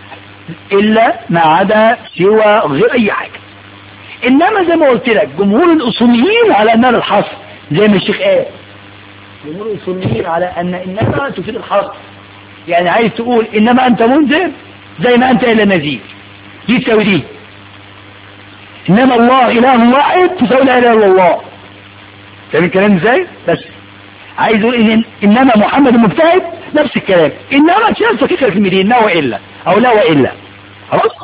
الا ما عدا سوى غير اي حاجه انما زي ما قلت لك جمهور الاصوليين على انها الحصر زي ما الشيخ قال جمهور الاصوليين على ان انما تفيد الحصر يعني عايز تقول انما انت منذر زي ما انت الا نذير دي تساوي دي انما الله اله واحد تساوي لا اله الا الله فاهم الكلام ازاي بس عايز يقول إن انما محمد مجتهد نفس الكلام انما تشيل فكيك الكلمتين لا والا او لا والا خلاص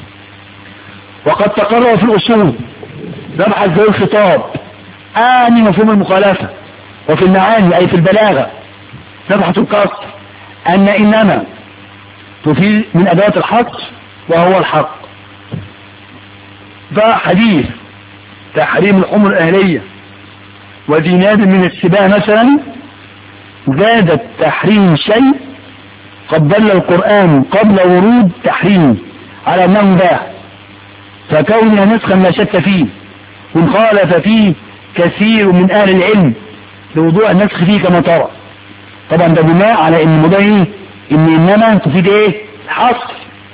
وقد تقرر في الاصول مبحث ذوي الخطاب اني مفهوم المخالفه وفي المعاني اي في البلاغه مبحث القصر ان انما تفيد من ادوات الحصر وهو الحق فحديث تحريم الحمر الاهليه وديناد من السباع مثلا زاد التحريم شيء قد دل القرآن قبل ورود تحريم على أنه مباح فكونها نسخا لا شك فيه وان خالف فيه كثير من أهل العلم لوضوء النسخ فيه كما ترى طبعا ده بناء على ان الموضوع ايه ان انما تفيد ايه حصر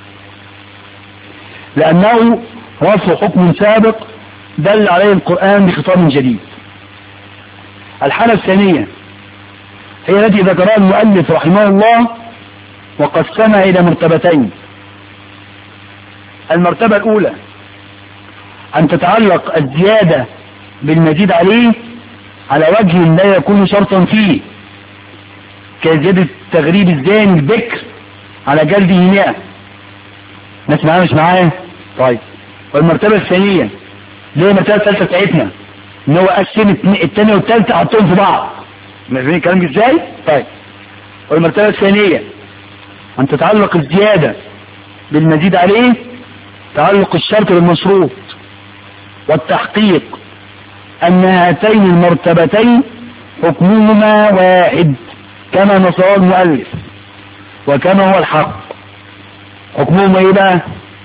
لانه رفع حكم سابق دل عليه القرآن بخطاب جديد الحالة الثانية هي التي ذكرها المؤلف رحمه الله وقسمها إلى مرتبتين المرتبة الأولى أن تتعلق الزيادة بالمزيد عليه على وجه لا يكون شرطا فيه كزيادة تغريب الزاني البكر على جلده مئة ناس معايا مش معايا طيب والمرتبة الثانية اللي هي المرتبة الثالثة بتاعتنا ان هو قسم الثانية والثالثة حطهم في بعض فاهمين الكلام ازاي؟ طيب والمرتبة الثانية أن تتعلق الزيادة بالمزيد عليه تعلق الشرط بالمشروط والتحقيق أن هاتين المرتبتين حكمهما واحد كما نصره المؤلف وكما هو الحق حكمهما ايه بقى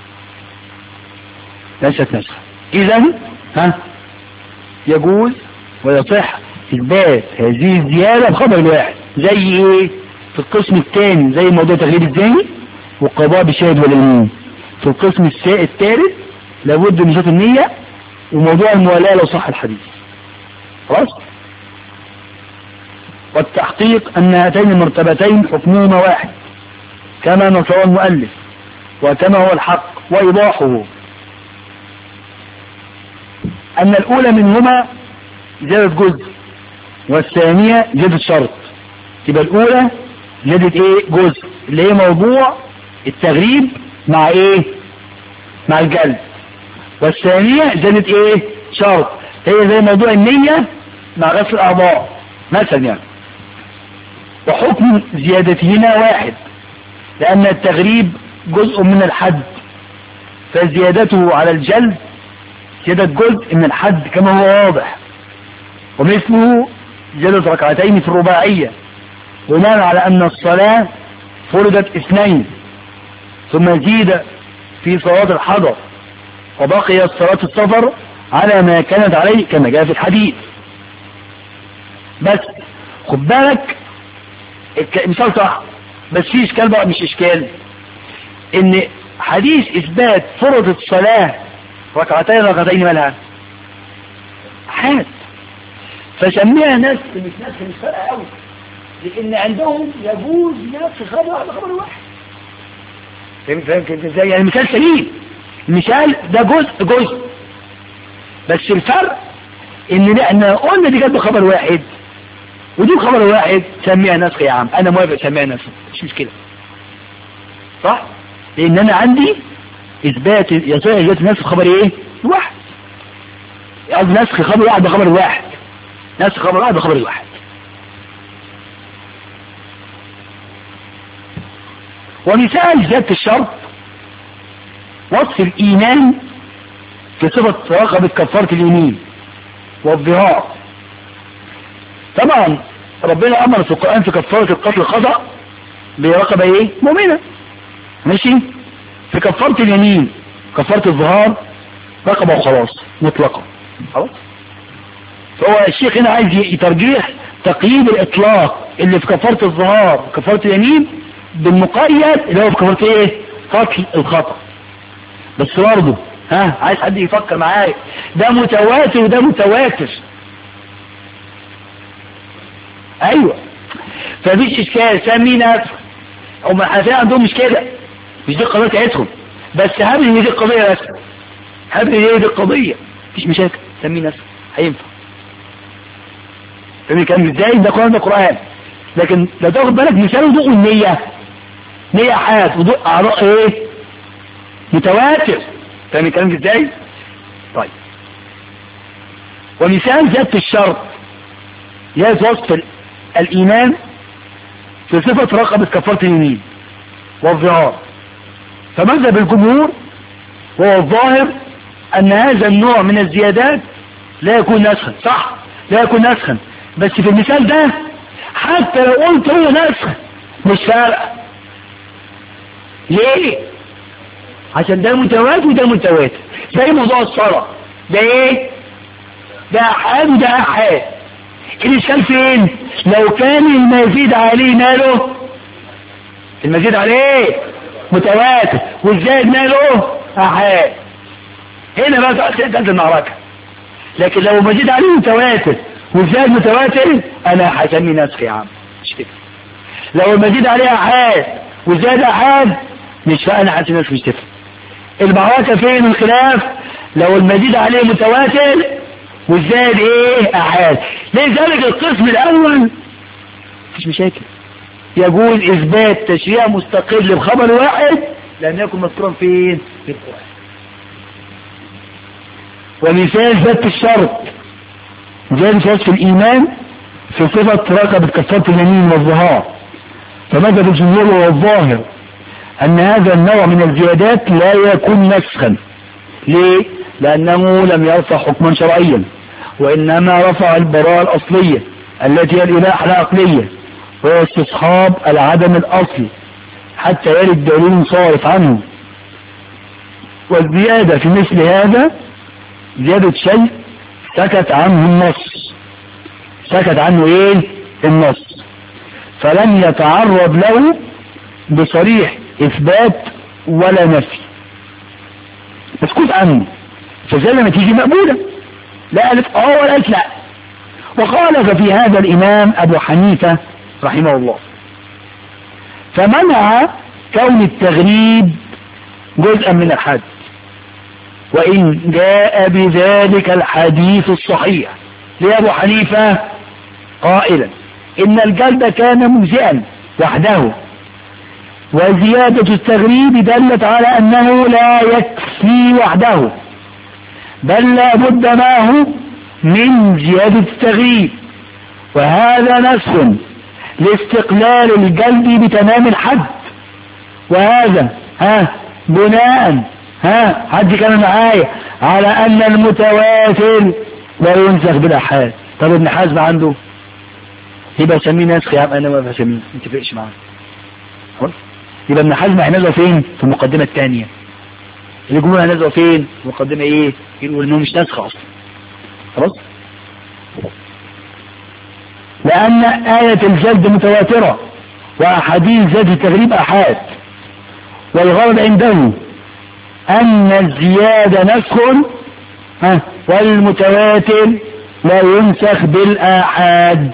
ليست نسخة اذا ها يجوز ويصح اثبات هذه الزيادة بخبر الواحد زي ايه في القسم الثاني زي موضوع تغيير الزاني والقضاء بالشاهد واليمين في القسم الثالث لابد من شرط النية وموضوع الموالاة لو صح الحديث خلاص والتحقيق أن هاتين المرتبتين حكمهما واحد كما نصر المؤلف وكما هو الحق وإيضاحه أن الأولى منهما زيادة جزء والثانية زيادة شرط تبقى الأولى زيادة إيه جزء اللي هي موضوع التغريب مع إيه مع الجلد والثانية زيادة إيه شرط هي زي موضوع النية مع غسل الأعضاء مثلا يعني وحكم زيادتهما واحد لأن التغريب جزء من الحد فزيادته على الجلد زيادة جزء من الحد كما هو واضح ومثله زيادة ركعتين في الرباعية بناء على أن الصلاة فرضت اثنين ثم زيد في صلاة الحضر وبقي صلاة السفر على ما كانت عليه كما جاء في الحديث بس خد بالك مثال صح بس في اشكال بقى مش اشكال ان حديث اثبات فرض الصلاة ركعتين ركعتين مالها حاد فسميها ناس مش ناس مش فارقه قوي لان عندهم يجوز نفس خبر على خبر واحد فهمت فهمت انت ازاي يعني مثال سليم المثال ده جزء جزء بس الفرق ان احنا قلنا دي جت بخبر واحد ودي بخبر واحد سميها نسخ يا عم انا موافق سميها نسخ مش مشكله صح لان انا عندي اثبات يصح اثبات نسخ خبر ايه واحد قصدي نسخ خبر واحد بخبر واحد نسخ خبر واحد بخبر واحد ومثال زيادة الشرط وصف الإيمان في صفة رقبة كفارة اليمين والظهار طبعا ربنا أمر في القرآن في كفارة القتل الخطأ برقبة إيه؟ مؤمنة ماشي في كفارة اليمين كفارة الظهار رقبة وخلاص مطلقة خلاص فهو الشيخ هنا عايز يترجيح تقييد الإطلاق اللي في كفارة الظهار وكفارة اليمين بالمقيد اللي هو في كفارة إيه؟ قتل الخطأ بس برضه ها عايز حد يفكر معايا ده متواتر وده متواتر ايوه فمفيش اشكال سمي نفسه هم الحنفيه عندهم مش كده مش دي القضيه بتاعتهم بس هبل ان دي القضيه بس هبل ان دي القضيه مفيش مشاكل سمي نفسه هينفع فاهم الكلام ازاي ده قران ده قران لكن لو تاخد بالك مثال وضوء النيه نيه حاد وضوء اعضاء ايه متواتر فاهم الكلام ازاي طيب ومثال زياده الشرط جاز وصف الإيمان في صفة رقبة كفارة اليمين والظهار فمذهب الجمهور وهو الظاهر أن هذا النوع من الزيادات لا يكون نسخا صح لا يكون نسخا بس في المثال ده حتى لو قلت هو نسخ مش فارقة ليه عشان ده متواتر وده متواتر زي موضوع الصلاة ده ايه ده احاد وده احاد الاشكال فين لو كان المزيد عليه ماله المزيد عليه متواتر والزائد ماله احاد هنا بقى تأتي المعركة لكن لو مزيد عليه متواتر والزائد متواتر انا هسميه نسخ يا عم مش كده لو المزيد عليه احاد والزائد احاد مش انا هسميه نسخ مش تفرق المعركة فين الخلاف لو المزيد عليه متواتر والزائد ايه احاد لذلك القسم الاول مفيش مشاكل يجوز اثبات تشريع مستقل بخبر واحد لم يكن مذكورا فين في القرآن ومثال ذات الشرط زي مثال في الايمان في صفة رقبة كفارة اليمين والظهار فمذهب الجمهور والظاهر ان هذا النوع من الزيادات لا يكون نسخا ليه لانه لم يرفع حكما شرعيا وانما رفع البراءة الاصلية التي هي الاباحة العقلية وهو استصحاب العدم الاصلي حتى يرد دليل صارف عنه والزيادة في مثل هذا زيادة شيء سكت عنه النص سكت عنه ايه النص فلم يتعرض له بصريح اثبات ولا نفي مسكوت عنه فزي لما تيجي مقبولة لا قالت اه ولا قالت لا وخالف في هذا الامام ابو حنيفة رحمه الله فمنع كون التغريب جزءا من الحد وإن جاء بذلك الحديث الصحيح لأبو حنيفة قائلا إن الجلد كان مجزئا وحده وزيادة التغريب دلت على أنه لا يكفي وحده بل لا بد معه من زيادة التغريب وهذا نسخ لاستقلال الجلد بتمام الحد وهذا ها بناء ها حد كان معايا على ان المتواتر لا ينسخ بالاحاد طب ابن حزم عنده يبقى يسميه نسخ يا عم انا ما بسميه ما تفرقش معاه خلاص يبقى ابن حزم هينزل فين في المقدمه الثانيه الجمهور هينزل فين في المقدمه ايه يقول انه مش نسخ اصلا خلاص لأن آية الجلد متواترة وأحاديث زاد التغريب أحاد والغرض عنده أن الزيادة نسخ ها والمتواتر لا ينسخ بالآحاد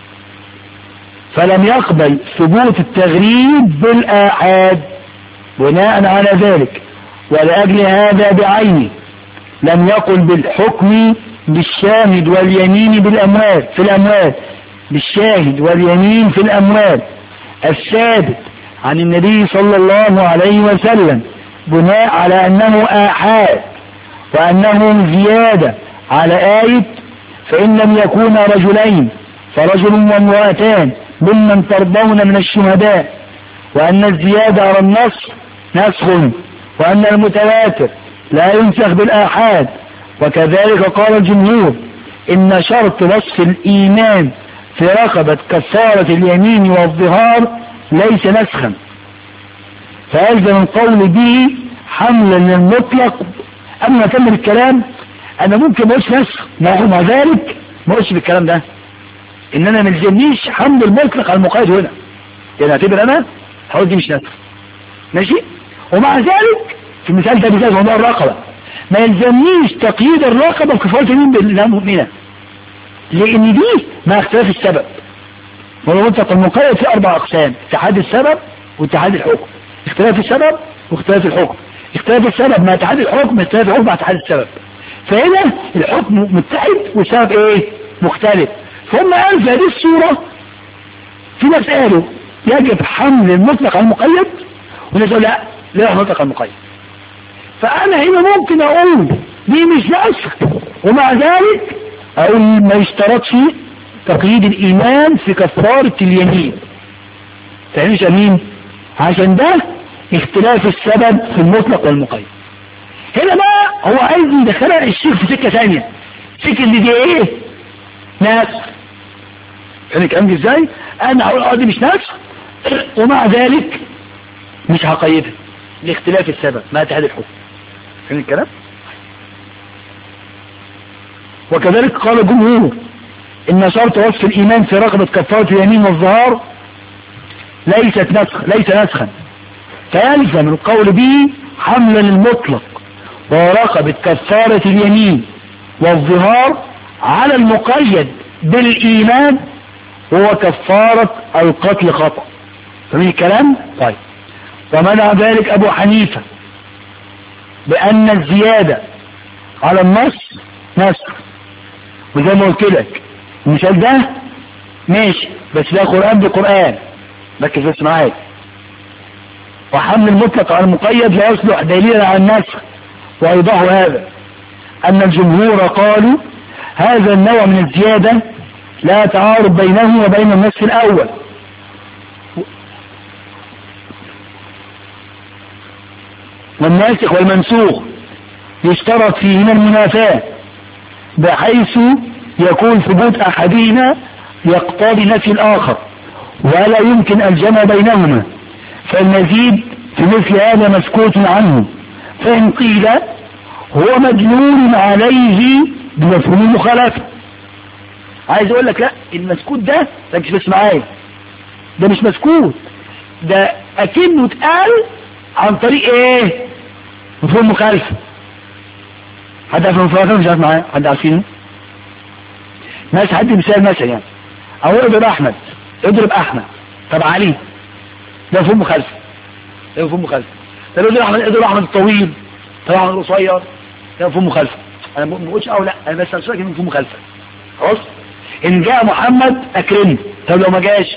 فلم يقبل ثبوت التغريب بالآحاد بناء على ذلك ولأجل هذا بعينه لم يقل بالحكم بالشاهد واليمين بالأموال في الأموال بالشاهد واليمين في الأموال الثابت عن النبي صلى الله عليه وسلم بناء على أنه آحاد وأنه زيادة على آية فإن لم يكونا رجلين فرجل وامرأتان ممن ترضون من الشهداء وأن الزيادة على النص نسخ وأن المتواتر لا ينسخ بالآحاد وكذلك قال الجمهور إن شرط وصف الإيمان في رقبة كفارة اليمين والظهار ليس نسخا فيلزم القول به حملا للمطلق قبل ما اكمل الكلام انا ممكن ما اقولش نسخ مع ذلك ما اقولش بالكلام ده ان انا ما يلزمنيش حمل المطلق على المقيد هنا يعني اعتبر انا هقول دي مش نسخ ماشي ومع ذلك في المثال ده مثال موضوع الرقبه ما يلزمنيش تقييد الرقبه بكفاره اليمين بالله مؤمنه لان دي مع اختلاف السبب ولو مطلق المقيد في اربع اقسام اتحاد السبب واتحاد الحكم اختلاف السبب واختلاف الحكم اختلاف السبب مع اتحاد الحكم اختلاف الحكم مع اتحاد السبب فهنا الحكم متحد والسبب ايه مختلف فهم قالوا في هذه الصورة في ناس قالوا يجب حمل المطلق على المقيد وناس قالوا لا لا يحمل المطلق على المقيد فانا هنا ممكن اقول دي مش نسخ ومع ذلك اقول ما يشترطش تقييد الايمان في كفارة اليمين تعملش امين عشان ده اختلاف السبب في المطلق والمقيد هنا بقى هو عايز يدخلها الشيخ في سكة ثانية سكة اللي دي ايه نسخ يعني الكلام دي ازاي انا هقول اه دي مش نسخ ومع ذلك مش هقيدها لاختلاف السبب ما اتحاد الحكم فين الكلام وكذلك قال الجمهور ان شرط وصف الايمان في رغبة كفارة اليمين والظهار ليست نسخ ليس نسخا فيلزم القول به حملا للمطلق وهو رغبة كفارة اليمين والظهار على المقيد بالايمان هو كفارة القتل خطأ فمن الكلام طيب ومنع ذلك ابو حنيفة بان الزيادة على النص نسخ وزي ما قلت لك المثال ده ماشي بس ده قرآن بقرآن ركز بس معايا وحمل المطلق على المقيد لا يصلح دليلا على النسخ وأيضاه هذا أن الجمهور قالوا هذا النوع من الزيادة لا تعارض بينه وبين النص الأول والناسخ والمنسوخ يشترط فيهما المنافاة بحيث يكون ثبوت أحدهما يقتضي نفي الآخر ولا يمكن الجمع بينهما فالمزيد في مثل هذا مسكوت عنه فإن قيل هو مدلول عليه بمفهوم المخالفة عايز اقول لك لا المسكوت ده ركز بس معايا ده مش مسكوت ده اكنه اتقال عن طريق ايه مفهوم مخالفة حد عارف المفهوم مش عارف معايا حد عارفينه ناس حد مثال مثلا يعني او اضرب احمد اضرب احمد طب علي ده مفهوم مخالفة ده مفهوم مخالفة طب اضرب احمد اضرب احمد الطويل طب احمد القصير ده مفهوم مخالفة انا ما بقولش او لا انا بس هشرح مفهوم مخالفة خلاص ان جاء محمد اكرمه طب لو ما جاش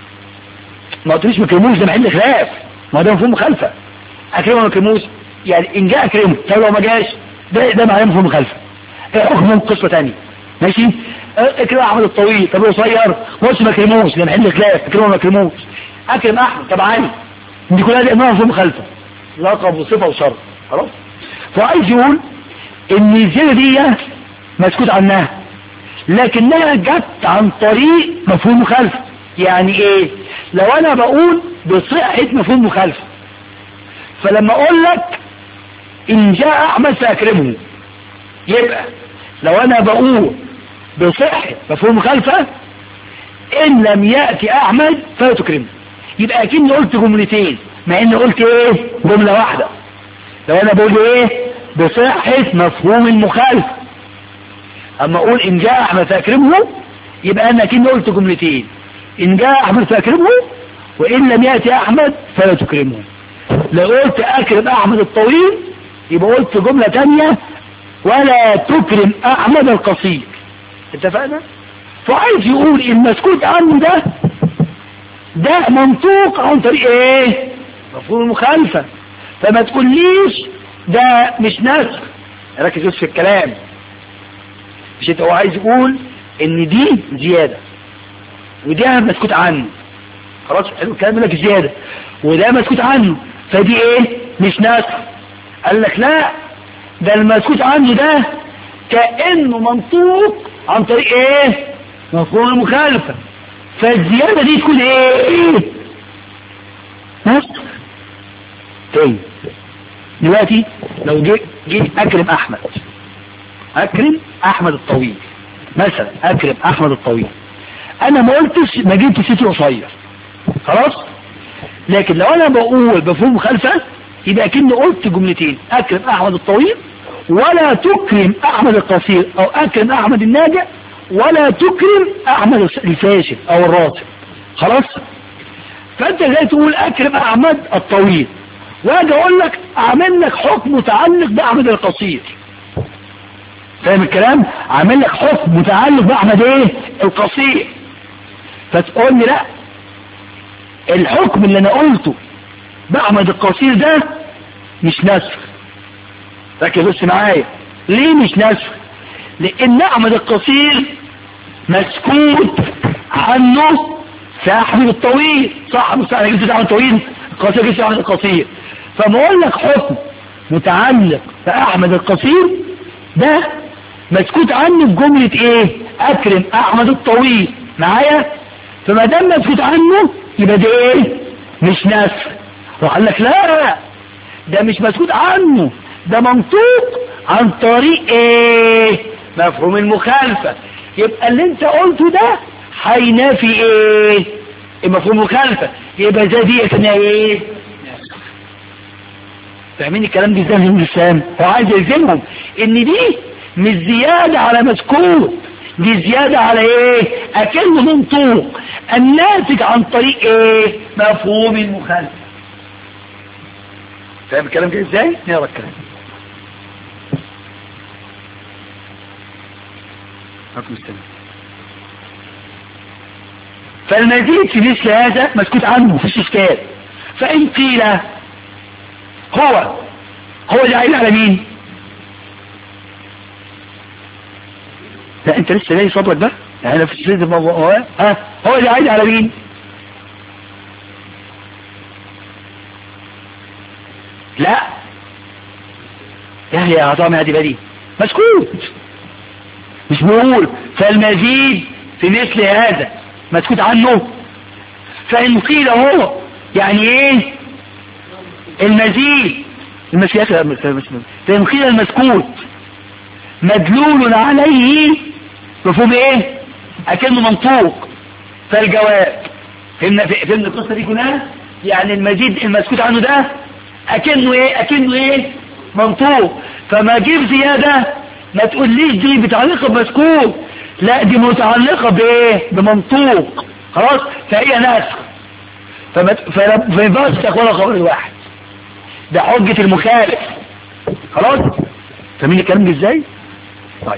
ما قلتليش ما كرموش ده محل خلاف ما ده مفهوم مخالفة اكرمه ما كرموش يعني ان جاء اكرمه طب لو ما جاش ده ده معناه مفهوم مخالفة ايه حكم قصة تانية ماشي اكرم احمد الطويل طب قصير ما قلتش ما كرموش ده محل خلاف اكرمه ما كرموش اكرم احمد طب علي دي كلها دي انواع مفهوم مخالفة لقب وصفة وشرط خلاص فعايز يقول ان الزيادة دي مسكوت عنها لكنها جت عن طريق مفهوم مخالفة يعني ايه لو انا بقول بصحة مفهوم مخالفة فلما اقول لك ان جاء احمد فاكرمه يبقى لو انا بقول بصحة مفهوم مخالفة ان لم يأتي احمد فلا تكرمه يبقى اكني قلت جملتين مع اني قلت ايه جملة واحدة لو انا بقول ايه بصحة مفهوم مخالفة اما اقول ان جاء احمد فاكرمه يبقى انا كني قلت جملتين ان جاء احمد فاكرمه وان لم يأتي احمد فلا تكرمه لو قلت اكرم احمد الطويل يبقى قلت جملة تانية ولا تكرم احمد القصير اتفقنا فعايز يقول المسكوت عنه ده ده منطوق عن طريق ايه مفهوم المخالفة فما تقوليش ده مش نسخ ركز بس في الكلام مش انت هو عايز يقول ان دي زيادة ودي مسكوت عنه خلاص حلو الكلام لك زيادة وده مسكوت عنه فدي ايه مش نسخ قال لك لا ده المسكوت عنه ده كأنه منطوق عن طريق ايه مفهوم المخالفة فالزيادة دي تكون ايه نسخ تاني دلوقتي لو جيت جيت اكرم احمد اكرم احمد الطويل مثلا اكرم احمد الطويل انا ما قلتش ما جبت سيتي قصير خلاص لكن لو انا بقول بفهم مخالفه يبقى كني قلت جملتين اكرم احمد الطويل ولا تكرم احمد القصير او اكرم احمد الناجع ولا تكرم احمد الفاشل او الراسب خلاص فانت ازاي تقول اكرم احمد الطويل واجي اقول لك اعمل لك حكم متعلق باحمد القصير فاهم الكلام عامل لك حكم متعلق باحمد ايه القصير فتقول لي لا الحكم اللي انا قلته باحمد القصير ده مش نسخ ركز بس معايا ليه مش نسخ لان احمد القصير مسكوت عنه في احمد الطويل صح مش انا جبت احمد الطويل القصير جبت احمد القصير فما اقول لك حكم متعلق باحمد القصير ده مسكوت عنه بجملة ايه اكرم احمد الطويل معايا فما دام مسكوت عنه يبقى ده ايه مش نسخ راح قال لك لا ده مش مسكوت عنه ده منطوق عن طريق ايه مفهوم المخالفة يبقى اللي انت قلته ده هينافي ايه مفهوم المخالفة يبقى زي دي كان ايه فاهمين الكلام دي ازاي يا الاسلام هو عايز يلزمهم ان دي مش زيادة على مسكوت دي زيادة على ايه اكنه منطوق الناتج عن طريق ايه مفهوم المخالفة فاهم الكلام ده ازاي نقرا الكلام حكم السنة فالمزيد في مثل هذا مسكوت عنه مفيش اشكال فان قيل هو هو اللي عايز على مين لا انت لسه جاي صبرك بقى انا في سيد الموضوع ها هو اللي عايز على مين لا يا يا عطام هادي بدي مسكوت مش بقول فالمزيد في مثل هذا مسكوت عنه فإن قيل هو يعني ايه المزيد المسيح فإن قيل المسكوت مدلول عليه مفهوم ايه اكنه منطوق فالجواب فهمنا فهمنا القصه دي كلها يعني المزيد المسكوت عنه ده اكنه ايه اكنه ايه منطوق فما جيب زياده ما تقوليش دي متعلقه بمسكوت لا دي متعلقه بايه بمنطوق خلاص فهي ناسخ فما فما ينفعش تاخدها خبر واحد ده حجه المخالف خلاص فاهمين الكلام ده ازاي طيب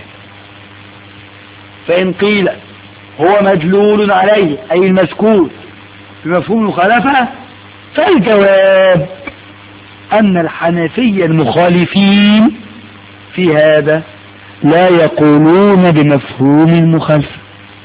فإن قيل هو مدلول عليه أي المسكوت بمفهوم المخالفة فالجواب أن الحنفية المخالفين في هذا لا يقولون بمفهوم المخالفة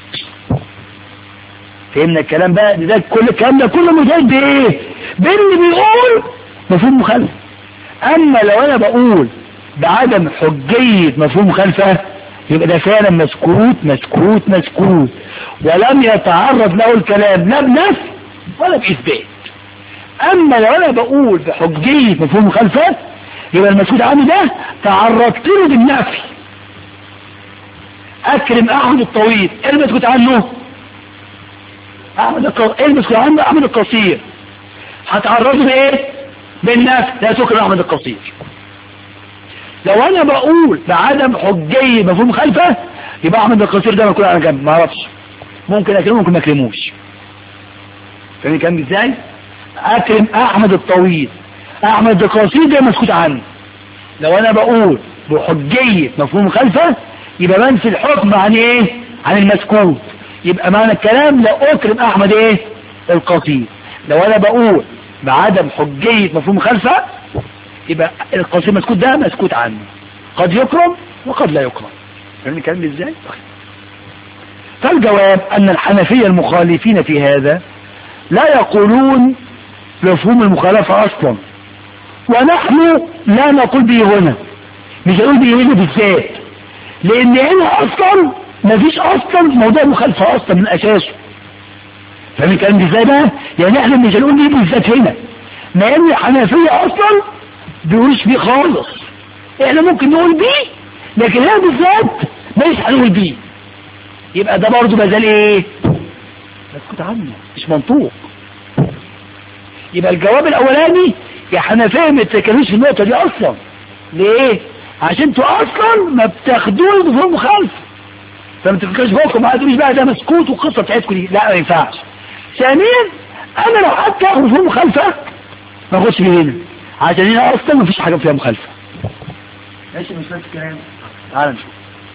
فهمنا الكلام بقى ده كل الكلام ده كله مجال بايه باللي بيقول مفهوم مخالفة اما لو انا بقول بعدم حجية مفهوم مخالفة يبقى ده فعلا مسكوت مسكوت مسكوت ولم يتعرض له الكلام لا بنفي ولا بإثبات أما لو أنا بقول بحجية مفهوم مخالفة يبقى المسكوت عنه ده تعرضت له بالنفي أكرم أحمد الطويل إيه المسكوت عنه؟ أحمد الق... إيه المسكوت عنه؟ أحمد القصير هتعرضه بإيه؟ بالنفي لا تكرم أحمد القصير لو انا بقول بعدم حجية مفهوم مخالفة يبقى احمد القصير ده مكون على جنب ما اعرفش ممكن اكرمه ممكن ما اكرموش فاهمين الكلام ازاي اكرم احمد الطويل احمد القصير ده مسكوت عنه لو انا بقول بحجية مفهوم مخالفة يبقى بنسي الحكم عن ايه عن المسكوت يبقى معنى الكلام لا اكرم احمد ايه القصير لو انا بقول بعدم حجية مفهوم مخالفة يبقى القصير مسكوت ده مسكوت عنه قد يكرم وقد لا يكرم فاهم الكلام ازاي فالجواب ان الحنفية المخالفين في هذا لا يقولون بمفهوم المخالفة اصلا ونحن لا نقول به هنا مش هنقول به هنا بالذات لان هنا اصلا مفيش اصلا موضوع مخالفة اصلا من اساسه فاهم الكلام ازاي بقى يعني احنا مش هنقول به بالذات هنا ما ان الحنفية اصلا بيقولش بيه خالص احنا ممكن نقول بيه لكن هنا بالذات مش هنقول بيه يبقى ده برضه مازال ايه مسكوت عنه مش منطوق يبقى الجواب الاولاني يا حنفيه ما تتكلموش في النقطه دي اصلا ليه عشان انتوا اصلا ما بتاخدوش بفهم مخالفه فما تفكرش فوقكم ما تقوليش بقى ده مسكوت والقصه بتاعتكم دي لا ما ينفعش ثانيا انا لو حتى اخد بفهم مخالفه ما اخدش من هنا عشان هنا اصلا ما فيش حاجه فيها مخالفه ماشي مش فاهم الكلام تعال نشوف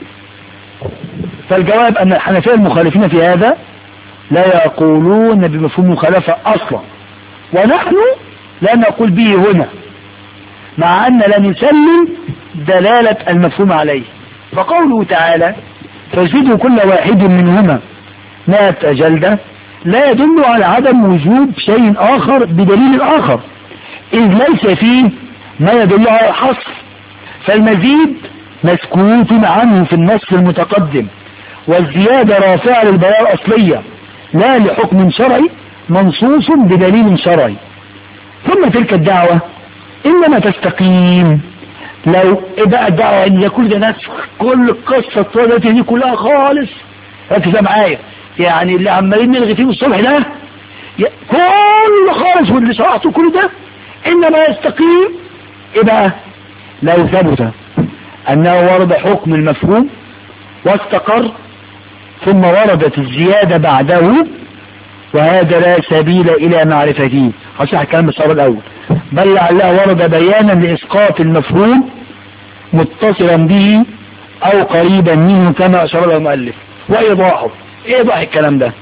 فالجواب ان الحنفيه المخالفين في هذا لا يقولون بمفهوم مخالفه اصلا ونحن لا نقول به هنا مع ان لا نسلم دلاله المفهوم عليه فقوله تعالى فاجلدوا كل واحد منهما مات جلده لا يدل على عدم وجود شيء اخر بدليل اخر إذ ليس فيه ما يدل على الحصر فالمزيد مسكوت عنه في النص المتقدم والزيادة رافعة للبيان الأصلية لا لحكم شرعي منصوص بدليل شرعي ثم تلك الدعوة انما تستقيم لو ايه بقى الدعوة ان كل ده نسخ كل القصة الطويلة دي كلها خالص ركز معايا يعني اللي عمالين نلغي فيه الصبح ده كل خالص واللي شرحته كل ده انما يستقيم ايه بقى لو ثبت انه ورد حكم المفهوم واستقر ثم وردت الزيادة بعده وهذا لا سبيل الى معرفته هشرح الكلام بالصواب الاول بل لعله ورد بيانا لاسقاط المفهوم متصلا به او قريبا منه كما اشار له المؤلف وايضاحه ايه ايضاح الكلام ده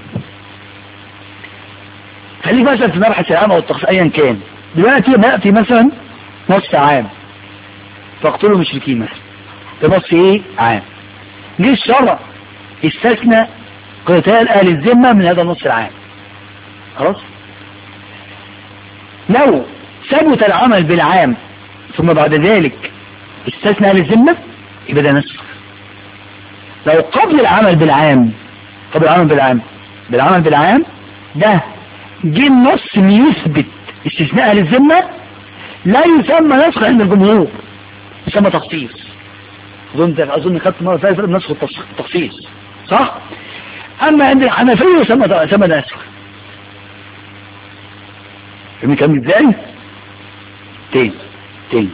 خليك مثلا في مبحث العام او التخصيص ايا كان دلوقتي ناتي مثلا نص عام فاقتلوا المشركين مثلا ده نص ايه عام جه الشرع استثنى قتال اهل الذمه من هذا النص العام خلاص لو ثبت العمل بالعام ثم بعد ذلك استثنى اهل الذمه يبقى ده نسخ لو قبل العمل بالعام قبل العمل بالعام بالعمل بالعام ده جه النص ليثبت استثناء اهل الذمه لا يسمى نسخ عند الجمهور يسمى تخصيص اظن اظن خدت مره ثالثه نسخ التخصيص صح اما عند الحنفيه يسمى يسمى نسخ فهمت كلامي ازاي تاني تاني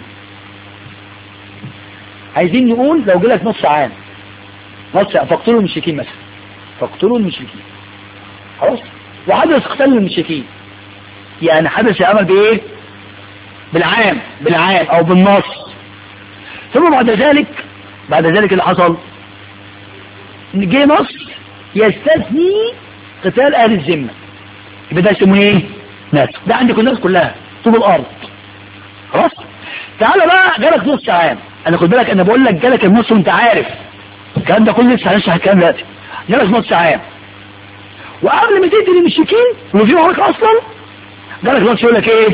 عايزين نقول لو جالك نص عام نص فاقتلوا المشركين مثلا فاقتلوا المشركين خلاص وحدث قتال المشركين يعني حدث العمل بايه بالعام بالعام او بالنص ثم بعد ذلك بعد ذلك اللي حصل ان جه نص يستثني قتال اهل الذمه يبقى ده اسمه ايه ناس ده عندك الناس كلها طول الارض خلاص تعالى بقى جالك نص عام انا خد بالك انا بقول لك جالك النص وانت عارف الكلام ده كله لسه هنشرح الكلام دلوقتي جالك نص عام وقبل ما تقتل المشركين وفي معركه اصلا جالك نص يقول لك ايه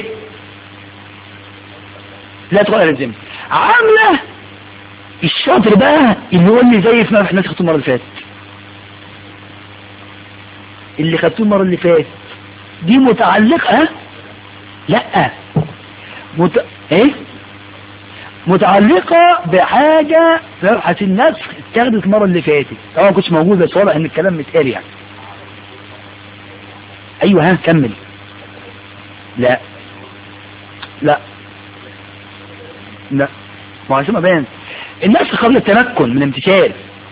لا تقول اهل الذمه عامله الشاطر بقى اللي يقول لي زي ما احنا خدتوه المره اللي فاتت اللي خدتوه المره اللي فاتت دي متعلقة لا مت... ايه متعلقة بحاجة في مبحث النسخ اتخذت المرة اللي فاتت طبعا ما كنتش موجود بس واضح ان الكلام متقال يعني ايوه ها كمل لا لا لا ما عشان ما بان النسخ قبل التمكن من الامتثال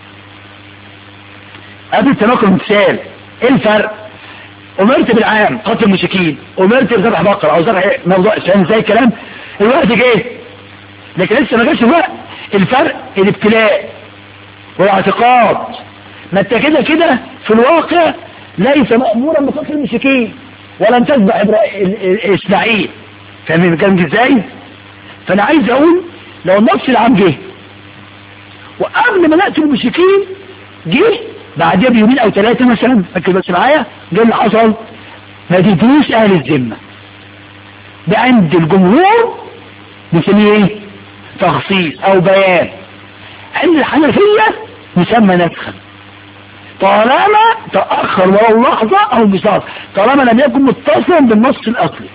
قبل التمكن من الامتثال ايه الفرق امرت بالعام قتل المشركين امرت بذبح بقرة او ذبح موضوع فاهم ازاي الكلام الوقت جه لكن لسه ما جاش الوقت الفرق الابتلاء والاعتقاد ما انت كده كده في الواقع ليس مأمورا بقتل المشركين ولم تذبح اسماعيل فاهم الكلام ازاي فانا عايز اقول لو النص العام جه وقبل ما نقتل المشركين جه بعدها بيومين او ثلاثة مثلا فاكر بس معايا ده اللي حصل ما تدوس اهل الذمة ده عند الجمهور بيسميه ايه تخصيص او بيان عند الحنفية يسمى نسخا طالما تأخر ولو لحظة او بساط طالما لم يكن متصلا بالنص الاصلي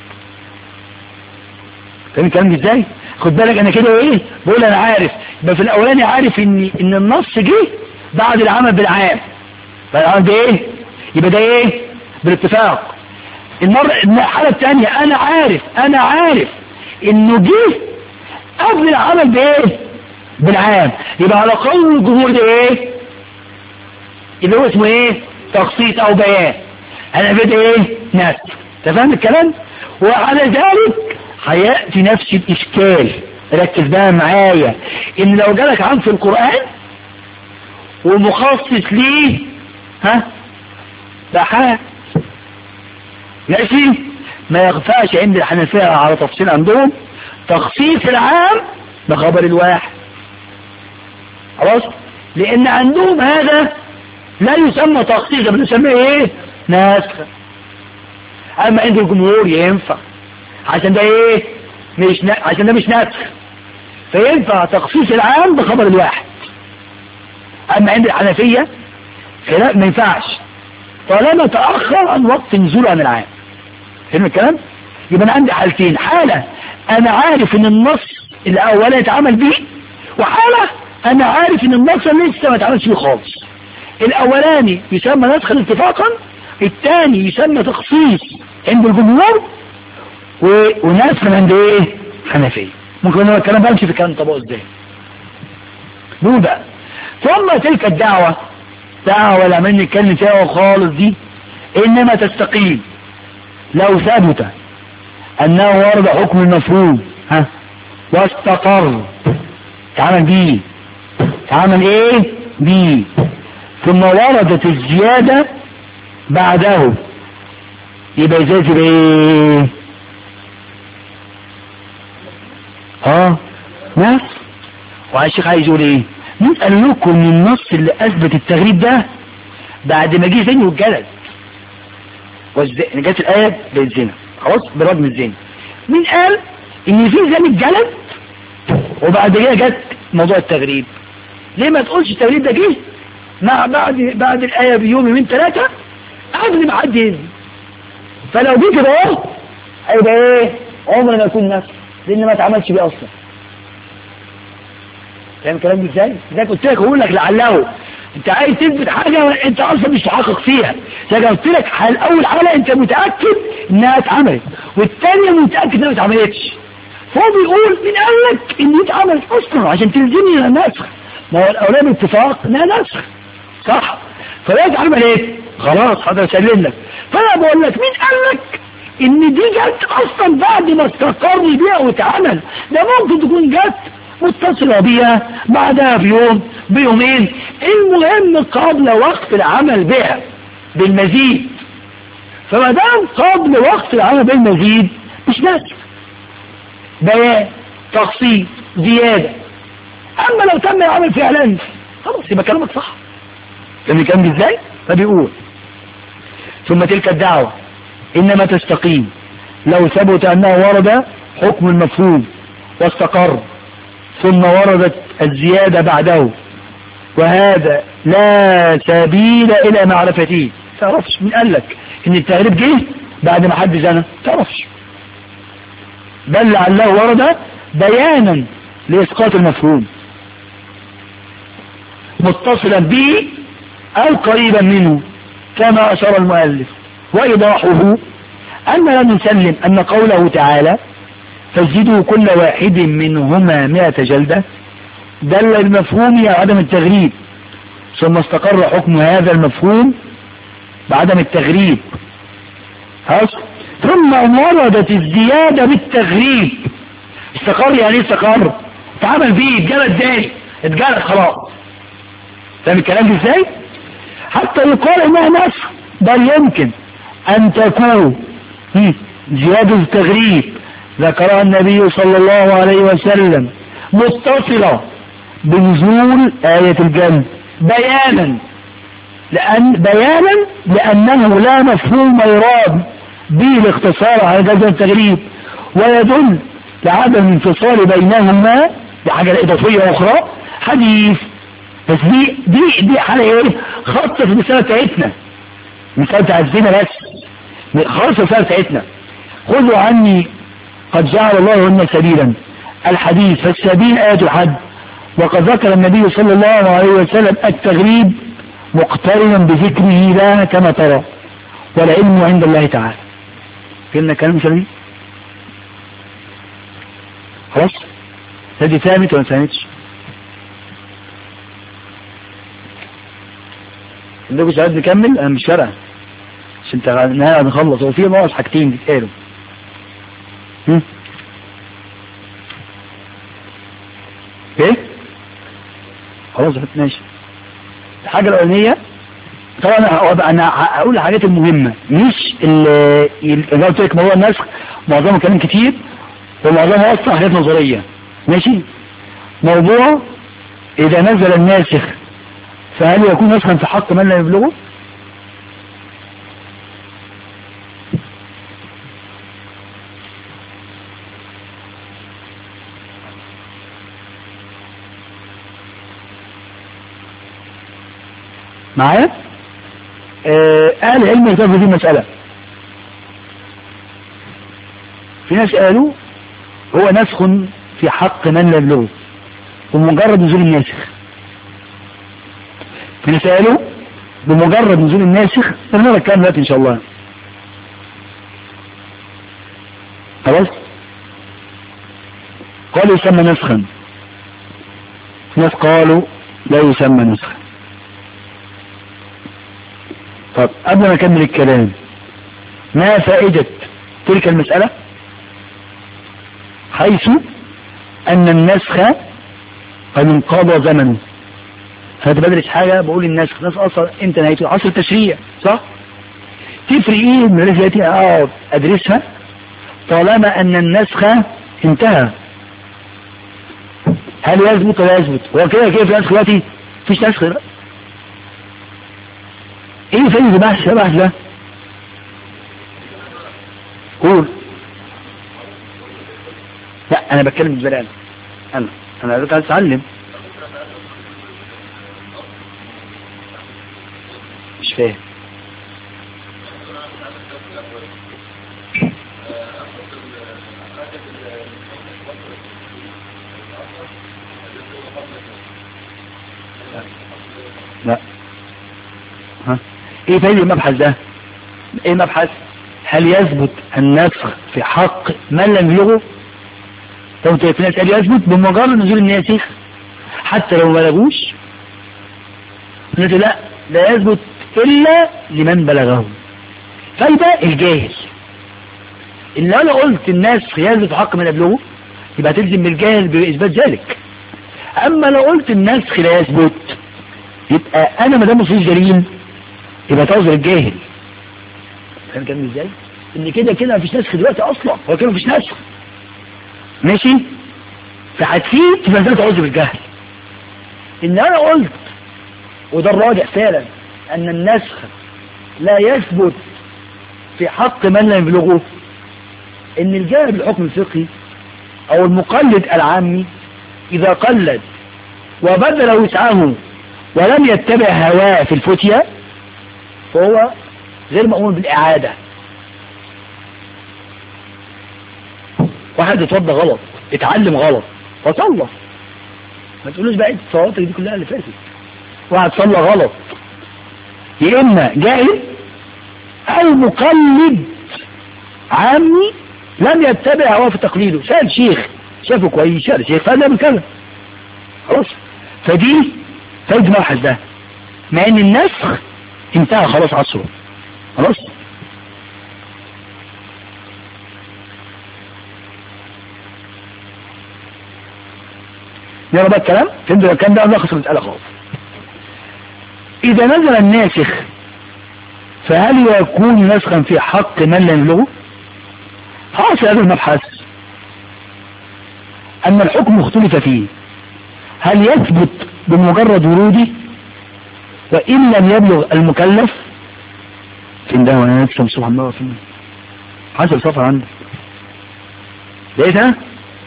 فاهم الكلام ازاي خد بالك انا كده ايه بقول انا عارف يبقى في الاولاني عارف ان ان النص جه بعد العمل بالعام فالعمل ده ايه يبقى ده ايه بالاتفاق المرة الحالة الثانية انا عارف انا عارف انه جه قبل العمل بايه بالعام يبقى على قول الجمهور ده ايه اللي هو اسمه ايه تخصيص او بيان انا بدأ ايه ناس تفهم الكلام وعلى ذلك هيأتي نفس الاشكال ركز بقى معايا ان لو جالك عام في القرآن ومخصص ليه ها بحاء ماشي ما يغفاش عند الحنفية على تفصيل عندهم تخصيص العام بخبر الواحد خلاص لان عندهم هذا لا يسمى تخصيص بل يسمى ايه نسخ اما عند الجمهور ينفع عشان ده ايه مش ن... عشان ده مش نسخ فينفع تخصيص العام بخبر الواحد اما عند الحنفية خلاف ما ينفعش طالما تأخر عن وقت نزول عن العام فهم الكلام يبقى انا عندي حالتين حالة انا عارف ان النص الاولاني اتعمل بيه وحالة انا عارف ان النص لسه ما اتعملش بيه خالص الاولاني يسمى نسخ اتفاقا الثاني يسمى تخصيص عند الجمهور و- ونسخ عند ايه حنفية ممكن هو الكلام بقى امشي في الكلام طبقه ازاي نقول بقى ثم تلك الدعوة دعوة لما نتكلم فيها خالص دي انما تستقيم لو ثبت انه ورد حكم المفهوم ها واستقر تعمل بيه تعمل ايه بيه ثم وردت الزيادة بعده يبقى ازاي تبقى ايه اه ناس وعلى الشيخ عايز يقول ايه نسأل لكم النص اللي اثبت التغريب ده بعد ما جه زين والجلد والز- جت الآية بالزنا خلاص برغم الزنا مين قال ان في زنا الجلد وبعد كده جت موضوع التغريب ليه ما تقولش التغريب ده جه مع بعد بعد الآية بيوم من ثلاثة قبل ما حد يزني فلو جه كده اهو هيبقى ايه عمر ما يكون نفس لان ما اتعملش بيه اصلا فاهم الكلام ده ازاي؟ زي قلت لك اقول لك لعله انت عايز تثبت حاجه انت اصلا مش محقق فيها زي قلت لك حال اول حاله انت متاكد انها اتعملت والثانيه متاكد انها ما اتعملتش فهو بيقول مين قال لك ان دي اتعملت اصلا عشان تلزمني انها نسخ ما هو الاولاني باتفاق انها نسخ صح فده اتعمل ايه؟ خلاص حاضر اسلم لك فانا بقول لك مين قال لك ان دي جت اصلا بعد ما استقر بيها واتعمل ده ممكن تكون جت متصلة بيها بعدها بيوم بيومين المهم قبل وقت العمل بها بالمزيد فما دام قبل وقت العمل بالمزيد مش نسخ بيان تخصيص زيادة اما لو تم العمل فعلا خلاص يبقى كلامك صح كان كان ازاي فبيقول ثم تلك الدعوة انما تستقيم لو ثبت انه ورد حكم المفهوم واستقر ثم وردت الزيادة بعده وهذا لا سبيل الى معرفته تعرفش من قال لك ان التغريب جه بعد ما حد زنى تعرفش بل لعله ورد بيانا لاسقاط المفهوم متصلا به او قريبا منه كما اشار المؤلف وايضاحه ان لا نسلم ان قوله تعالى فازدوا كل واحد منهما مئة جلدة دل المفهوم على عدم التغريب ثم استقر حكم هذا المفهوم بعدم التغريب خلاص ثم وردت الزيادة بالتغريب استقر يعني ايه استقر اتعمل فيه اتجلد تاني اتجلد خلاص فاهم الكلام ده ازاي حتى يقال انها نسخ بل يمكن ان تكون هم، زيادة التغريب ذكرها النبي صلى الله عليه وسلم متصلة بنزول آية الجنة بيانا لأن بيانا لأنه لا مفهوم يراد به الاختصار على جزء التغريب ويدل لعدم انفصال بينهما بحاجة إضافية أخرى حديث بس دي دي دي حالة ايه خاصة في المسألة بتاعتنا المسألة بتاع الزنا بس خاصة في المسألة بتاعتنا خذوا عني قد جعل الله لنا سبيلا الحديث فالسبيل آية الحد وقد ذكر النبي صلى الله عليه وسلم التغريب مقترنا بذكره لا كما ترى والعلم عند الله تعالى قلنا كلام سليم خلاص هذه فهمت ولا فهمتش عندكم سؤال نكمل انا مش فارقه عشان انت النهايه هنخلص هو في ناقص حاجتين بيتقالوا هم؟ ايه خلاص ماشي الحاجه الاولانيه طبعا انا انا هقول الحاجات المهمه مش اللي اللي قلت لك موضوع النسخ معظمه كلام كتير ومعظمه اصلا حاجات نظريه ماشي موضوع اذا نزل الناسخ فهل يكون نسخا في حق من لا يبلغه معايا آه، اهل العلم يختلفوا في المسألة في ناس قالوا هو نسخ في حق من لا يبلغه بمجرد نزول الناسخ فنسأله بمجرد نزول الناسخ فنرى الكلام دلوقتي ان شاء الله خلاص قالوا يسمى نسخا ناس قالوا لا يسمى نسخا طب قبل ما اكمل الكلام ما فائدة تلك المسألة حيث ان النسخ قد انقضى زمنه فانت بدرس حاجة بقول النسخ نسخ اصلا امتى نهايته عصر التشريع صح تفرق ايه من التي اه ادرسها طالما ان النسخ انتهى هل يثبت ولا يثبت هو كده كده في نسخ دلوقتي مفيش نسخ دلوقتي ايه فايدة بحث يا بحث ده قول لا انا بتكلم بالنسبه لي انا انا انا عايز اتعلم مش فاهم لا ها ايه فايدة المبحث ده ايه مبحث هل يثبت النسخ في حق من لم يلغه لو في ناس قال يثبت بمجرد نزول الناسخ حتى لو ما بلغوش ناس لا لا يثبت الا لمن بلغه فايدة الجاهل ان لو انا قلت الناسخ يثبت في حق من يبلغه يبقى تلزم بالجاهل باثبات ذلك اما لو قلت النسخ لا يثبت يبقى انا ما دام مفيش دليل يبقى تعذر الجاهل فاهم كلامي ازاي ان كده كده مفيش نسخ دلوقتي اصلا هو كده مفيش نسخ ماشي فهتفيد في مسألة عذر الجهل ان انا قلت وده الراجع فعلا ان النسخ لا يثبت في حق من لا يبلغه ان الجاهل بالحكم الفقهي او المقلد العامي اذا قلد وبذل وسعه ولم يتبع هواه في الفتية فهو غير مأمور بالإعادة واحد اتوضى غلط اتعلم غلط فصلى ما تقولوش بقى صلاتك دي كلها اللي فاتت واحد صلى غلط يا اما جاهل او مقلد عامي لم يتبع هواه في تقليده سأل شيخ شافه كويس سأل شيخ فقال من كذا خلاص فدي فايد مبحث ده مع ان النسخ انتهى خلاص عصره خلاص نرى بقى الكلام فهمتوا الكلام ده نلخص المسألة خالص إذا نزل الناسخ فهل يكون نسخا في حق من لا يبلغه؟ حاصل هذا المبحث أن الحكم اختلف فيه هل يثبت بمجرد وروده وإن لم يبلغ المكلف فين ده وانا نفسه سبحان الله فين حصل صفر عندك لقيتها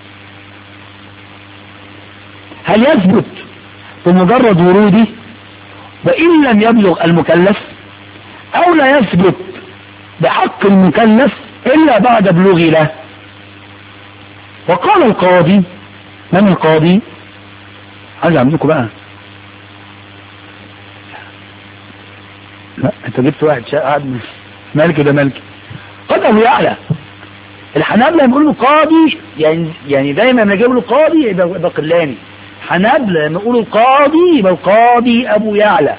هل يثبت بمجرد وروده وإن لم يبلغ المكلف أو لا يثبت بحق المكلف إلا بعد بلوغ له وقال القاضي من القاضي عايز اعملكم بقى لا انت جبت واحد قاعد مالك ده مالك قد ابو يعلى الحنابلة يقولوا قاضي يعني يعني دايما لما يجيبوا له قاضي يبقى يبقى قلاني حنابلة لما يقولوا القاضي يبقى القاضي ابو يعلى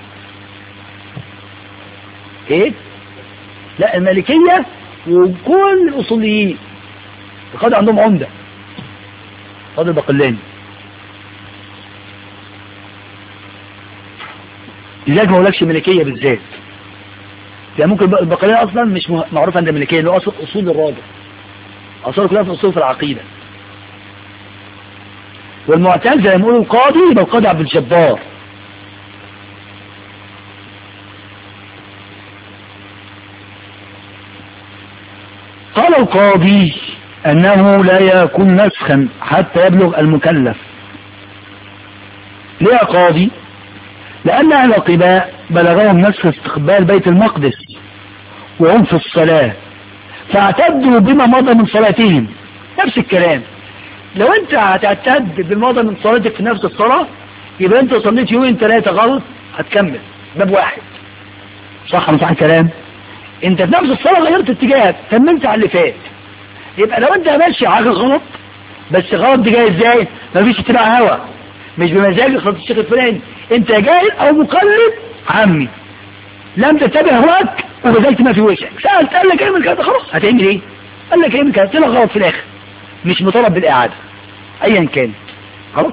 ايه لا المالكية وكل الاصوليين القاضي عندهم عمدة قاضي البقلاني لذلك ما اقولكش ملكية بالذات يعني ممكن البقلاني اصلا مش معروف عند الملكية اللي هو اصل اصول الراجل اصول كلها في اصول في العقيدة والمعتزله زي ما يقولوا القاضي يبقى القاضي عبد الجبار قال القاضي أنه لا يكون نسخا حتى يبلغ المكلف ليه يا قاضي لأن أهل قباء بلغهم نسخ استقبال بيت المقدس وهم في الصلاة فاعتدوا بما مضى من صلاتهم نفس الكلام لو انت هتعتد بالماضي من صلاتك في نفس الصلاة يبقى انت صليت يومين ثلاثة غلط هتكمل باب واحد صح مش صح الكلام انت في نفس الصلاة غيرت اتجاهك كملت على اللي فات يبقى لو انت ماشي حاجة غلط بس غلط دي جاي ازاي مفيش اتباع هوا مش بمزاجك خلاص الشيخ الفلاني انت جاهل او مقلد عمي لم تتبع هواك وبذلت ما في وشك سألت قال لك اعمل كده خلاص هتعمل ايه قال لك اعمل كده طلع غلط في الاخر مش مطالب بالاعادة ايا كان خلاص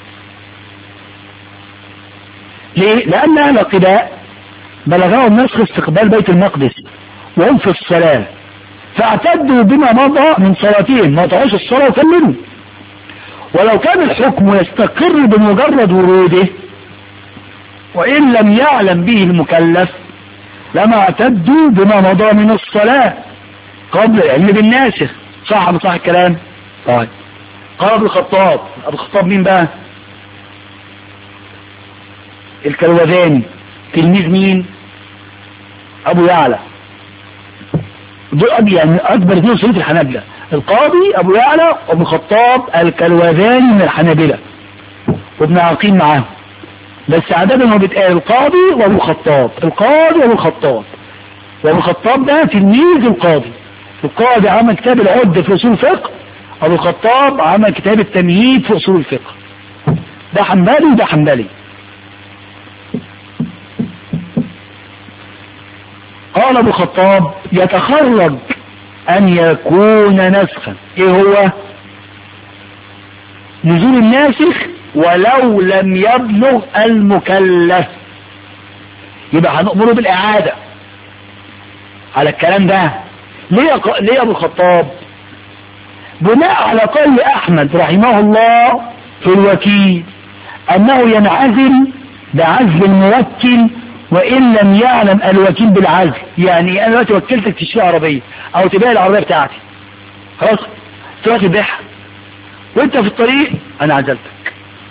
ليه لان اهل القباء بلغهم نسخ استقبال بيت المقدس وهم في الصلاة فاعتدوا بما مضى من صلاتهم ما طعوش الصلاة وكملوا ولو كان الحكم يستقر بمجرد وروده وإن لم يعلم به المكلف لما اعتدوا بما مضى من الصلاة قبل العلم بالناسخ صح صح الكلام طيب قال ابو الخطاب ابو الخطاب مين بقى الكروذاني تلميذ مين ابو يعلى دول أبي يعني اكبر اثنين سلوك الحنابلة القاضي ابو يعلى وابو الخطاب الكلوذاني من الحنابلة وابن عقيل معاهم بس عادة هو بيتقال القاضي وابو الخطاب القاضي وابو الخطاب وابو الخطاب ده تلميذ القاضي القاضي عمل كتاب العد في اصول الفقه ابو الخطاب عمل كتاب التمهيد في اصول الفقه ده حنبلي وده حنبلي قال ابو الخطاب يتخرج ان يكون نسخا ايه هو نزول الناسخ ولو لم يبلغ المكلف يبقى هنأمره بالإعادة على الكلام ده ليه ق... ليه ابو الخطاب بناء على قول احمد رحمه الله في الوكيل انه ينعزل بعزل الموكل وان لم يعلم الوكيل بالعزل يعني انا دلوقتي وكلتك تشتري عربيه او تبيع العربيه بتاعتي خلاص تروح تبيعها وانت في الطريق انا عزلتك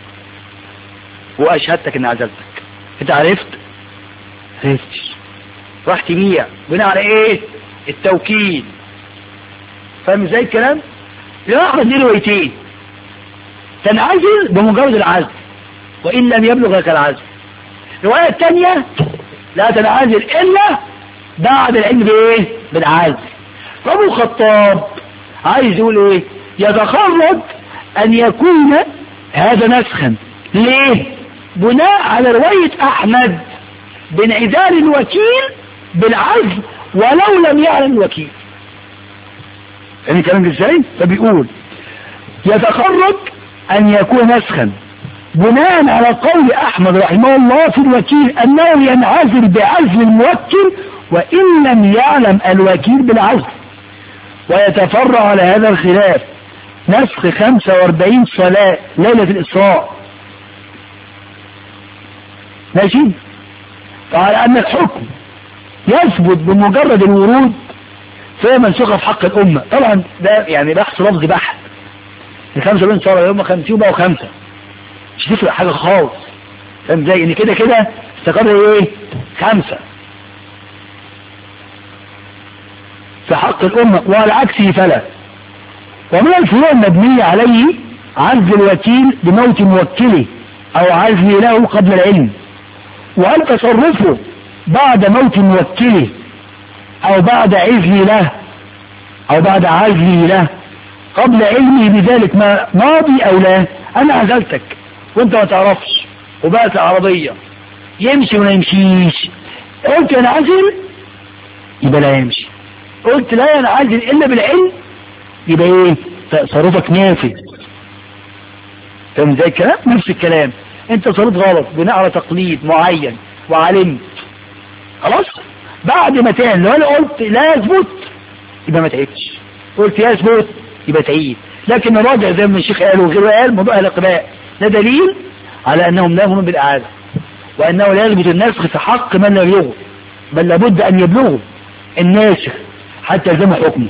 واشهدتك اني عزلتك انت عرفت عرفتش راح تبيع بناء على ايه التوكيل فاهم ازاي الكلام يا احمد دي روايتين تنعزل بمجرد العزل وان لم يبلغ لك العزل الروايه الثانيه لا تنعزل الا بعد العلم بايه بالعزل فابو الخطاب عايز يقول ايه يتخرج ان يكون هذا نسخا ليه بناء على رواية احمد بانعزال الوكيل بالعزل ولو لم يعلم الوكيل يعني كلام ازاي فبيقول يتخرج ان يكون نسخا بناء على قول احمد رحمه الله في الوكيل انه ينعزل بعزل الموكل وان لم يعلم الوكيل بالعزل ويتفرع على هذا الخلاف نسخ 45 صلاة ليلة الإسراء ماشي فعلى أن الحكم يثبت بمجرد الورود فهي منسوخة في حق الأمة طبعا ده يعني بحث لفظي بحث ال 45 صلاة يوم 50 بقوا خمسة مش تفرق حاجة خالص فاهم ازاي ان كده كده استقر ايه خمسة في حق الأمة وعلى عكسه فلا ومن الفروع المبنية عليه عزل الوكيل بموت موكله أو عزل له قبل العلم وهل تصرفه بعد موت موكله أو بعد عزله له أو بعد عزله له قبل علمه بذلك ما ماضي أو لا أنا عزلتك وأنت ما تعرفش وبقت العربية يمشي ولا يمشيش قلت أنا عزل يبقى لا يمشي قلت لا ينعزل إلا بالعلم يبقى ايه تصرفك نافذ فاهم ازاي الكلام نفس الكلام انت صرفت غلط بناء على تقليد معين وعلمت خلاص بعد ما تعمل لو انا قلت لا يثبت يبقى ما تعيدش قلت يثبت يبقى تعيد لكن الراجع زي ما الشيخ قال وغيره قال موضوع الاقباء ده دليل على انهم لا هم بالاعاده وانه لا يثبت النسخ في حق من لا يبلغه بل لابد ان يبلغه الناسخ حتى يلزم حكمه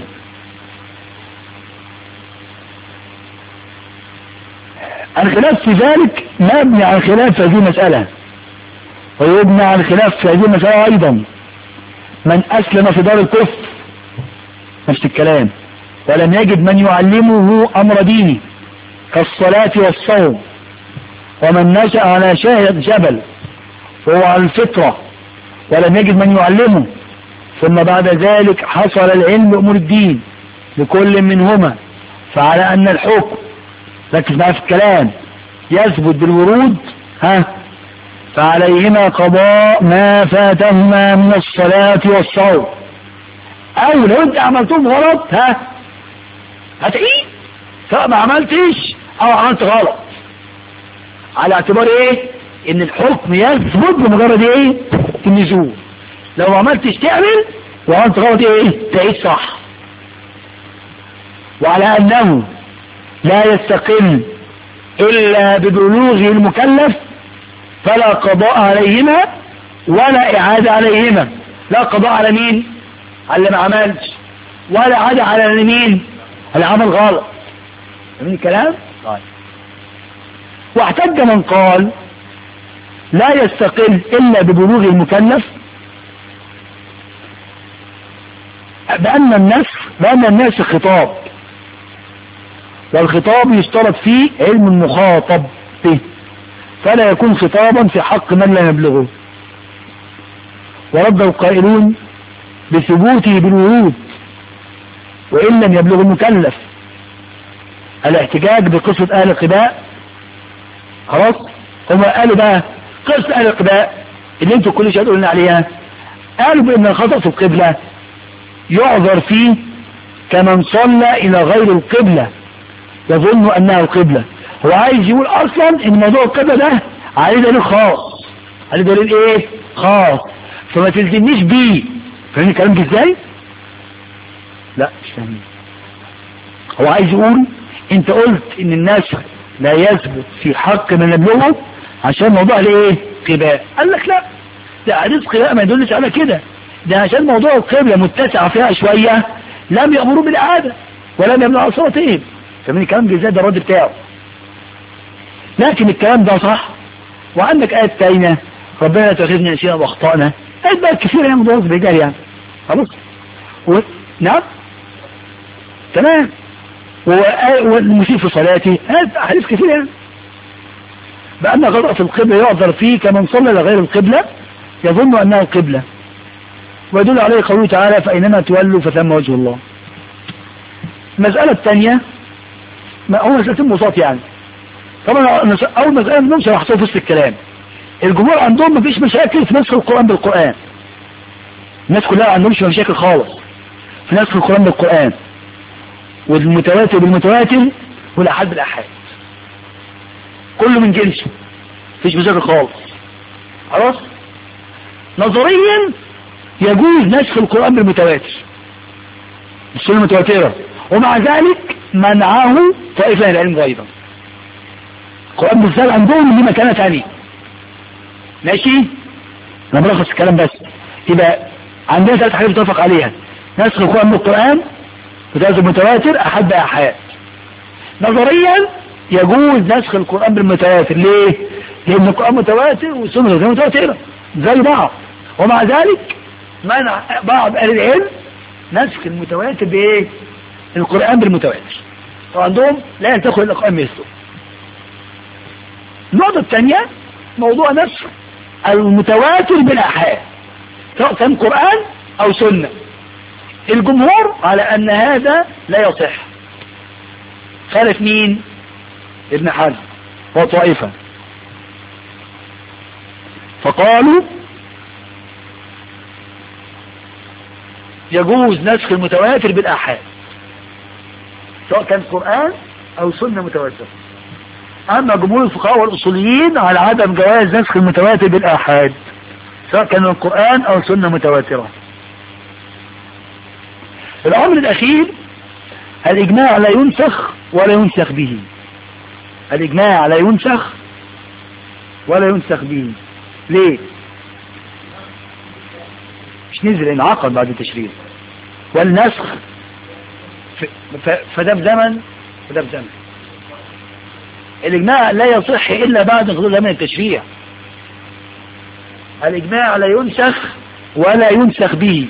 الخلاف في ذلك مبني على الخلاف في هذه المسألة ويبنى على الخلاف في هذه المسألة أيضا من أسلم في دار الكفر نفس الكلام ولم يجد من يعلمه أمر دينه كالصلاة والصوم ومن نشأ على شاهد جبل فهو على الفطرة ولم يجد من يعلمه ثم بعد ذلك حصل العلم بأمور الدين لكل منهما فعلى أن الحكم ركز معايا في الكلام يثبت بالورود ها فعليهما قضاء ما فاتهما من الصلاة والصوم او لو انت عملتهم غلط ها هتعيد سواء ما عملتش او عملت غلط على اعتبار ايه ان الحكم يثبت بمجرد ايه النزول لو ما عملتش تعمل وعملت غلط ايه تعيد صح وعلى انه لا يستقل الا ببلوغ المكلف فلا قضاء عليهما ولا اعادة عليهما لا قضاء على مين على اللي ما عملش ولا عادة على مين اللي عمل غلط فاهمين الكلام طيب واحتج من قال لا يستقل الا ببلوغ المكلف بأن الناس بأن الناس خطاب والخطاب يشترط فيه علم المخاطب به فلا يكون خطابا في حق من لا يبلغه ورد القائلون بثبوته بالورود وإن لم يبلغ المكلف الاحتجاج بقصة أهل القباء خلاص هم قالوا بقى قصة أهل القباء اللي انتوا كل شيء تقولنا عليها قالوا بأن الخطأ في القبلة يعذر فيه كمن صلى إلى غير القبلة يظن أنها القبلة هو عايز يقول أصلا إن موضوع القبلة ده عليه دليل خاص عليه دليل إيه خاص فما تلزمنيش بيه فاهمين الكلام ده ازاي لا مش فاهمين هو عايز يقول انت قلت ان الناس لا يثبت في حق من يبلغه عشان موضوع الايه قباء قال لك لا ده حديث قباء ما يدلش على كده ده عشان موضوع القبلة متسع فيها شوية لم يأمروا بالإعادة ولم يمنعوا صلاتهم فمن الكلام ده ازاي ده الرد بتاعه لكن الكلام ده صح وعندك آية تانية ربنا لا تؤاخذنا إن شئنا وأخطأنا آيات بقى كثيرة يعني مضوط برجال يعني خلاص و... نعم تمام والمسيء في صلاته هذا حديث كثير يعني بأن غلط في القبلة يعذر فيه كمن صلى لغير القبلة يظن أنها القبلة ويدل عليه قوله تعالى فإنما تولوا فثم وجه الله المسألة الثانية ما هو مسألتين بساط يعني طبعا أول مسألة منهم شرحتها في وسط الكلام الجمهور عندهم مفيش مشاكل في نسخ القرآن بالقرآن الناس كلها ما عندهمش مشاكل خالص في نسخ القرآن بالقرآن والمتواتر بالمتواتر والأحاد بالأحاد كله من جنسه مفيش مشاكل خالص خلاص نظريا يجوز نسخ القرآن بالمتواتر السنة المتواترة ومع ذلك منعه طائفة من العلم أيضا القرآن بالذات عندهم ليه مكانة ثانية ماشي انا بلخص الكلام بس يبقى عندنا ثلاث حاجات متفق عليها نسخ القرآن بالقرآن وتأثر متواتر أحد أحاد نظريا يجوز نسخ القرآن بالمتواتر ليه؟ لأن القرآن متواتر والسنة متواترة زي بعض ومع ذلك منع بعض أهل العلم نسخ المتواتر بإيه؟ القرآن بالمتواتر وعندهم لا ينتخل القرآن مثله النقطة الثانية موضوع نسخ المتواتر بالأحاد سواء كان قرآن أو سنة الجمهور على أن هذا لا يصح خالف مين ابن حزم وطائفة فقالوا يجوز نسخ المتواتر بالآحاد سواء كان قرآن أو سنة متواترة أما جمهور الفقهاء والأصوليين على عدم جواز نسخ المتواتر بالآحاد سواء كان القرآن أو سنة متواترة الأمر الأخير الإجماع لا ينسخ ولا ينسخ به الإجماع لا ينسخ ولا ينسخ به ليه مش نزل انعقد بعد التشريع والنسخ فده بزمن وده بزمن الإجماع لا يصح إلا بعد انقضاء زمن التشريع الإجماع لا ينسخ ولا ينسخ به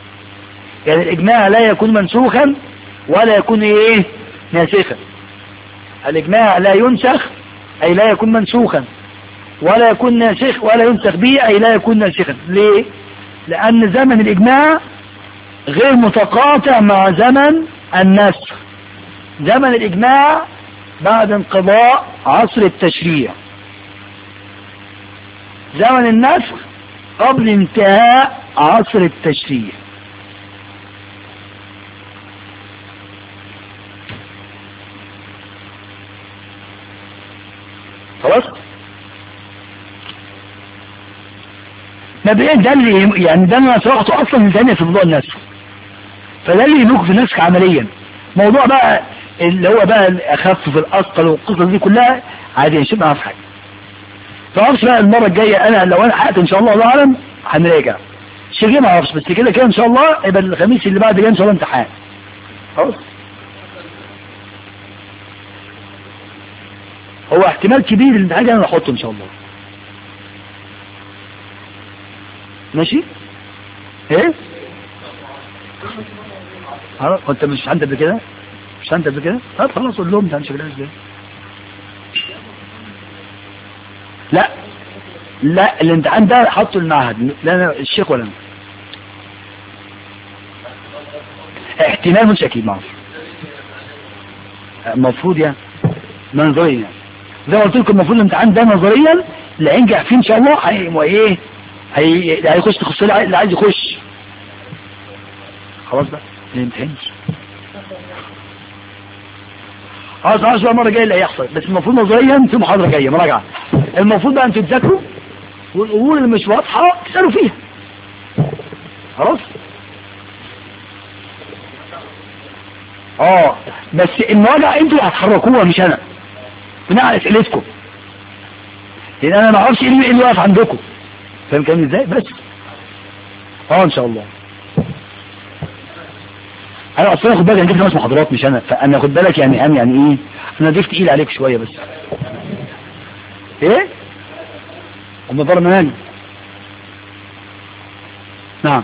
يعني الإجماع لا يكون منسوخا ولا يكون إيه ناسخا الإجماع لا ينسخ أي لا يكون منسوخا ولا يكون ناسخ ولا ينسخ به أي لا يكون ناسخا ليه؟ لأن زمن الإجماع غير متقاطع مع زمن النسخ زمن الإجماع بعد انقضاء عصر التشريع زمن النسخ قبل انتهاء عصر التشريع خلاص مبدئيا ده اللي يعني ده انا شرحته اصلا من ثانيه في موضوع النسخ فده اللي يملك في النسخ عمليا موضوع بقى اللي هو بقى الاخف في الاثقل والقصص دي كلها عادي مش هنعرف حاجه فعرفش بقى المره الجايه انا لو انا حققت ان شاء الله الله اعلم هنراجع شيء ما اعرفش بس كده كده ان شاء الله يبقى الخميس اللي بعد كده ان شاء الله امتحان خلاص هو احتمال كبير الامتحان انا احطه ان شاء الله ماشي ايه خلاص انت مش عندك قبل كده مش عندك قبل كده طب خلاص قول لهم ده هنشغلها ازاي لا لا الامتحان ده حطه المعهد لا انا الشيخ ولا انا احتمال مش اكيد معرفش المفروض يعني نظريا يعني زي ما قلت لكم المفروض الامتحان ده نظريا اللي هينجح فيه ان شاء الله هي ايه هي هيخش تخص اللي عايز يخش خلاص بقى ما يمتحنش خلاص خلاص بقى المره الجايه اللي هيحصل بس المفروض نظريا في محاضره جايه مراجعه المفروض بقى انتوا تذاكروا والامور اللي مش واضحه تسالوا فيها خلاص اه بس المراجعه انتوا اللي هتحركوها مش انا بناء على اسئلتكم لان انا ما اعرفش ايه اللي واقف عندكم فاهم كلامي ازاي بس اه ان شاء الله انا اصلا خد بالك انا جبت خمس محاضرات مش انا فانا خد بالك يعني انا يعني ايه انا ضيف تقيل عليك شويه بس ايه هم بره مناني نعم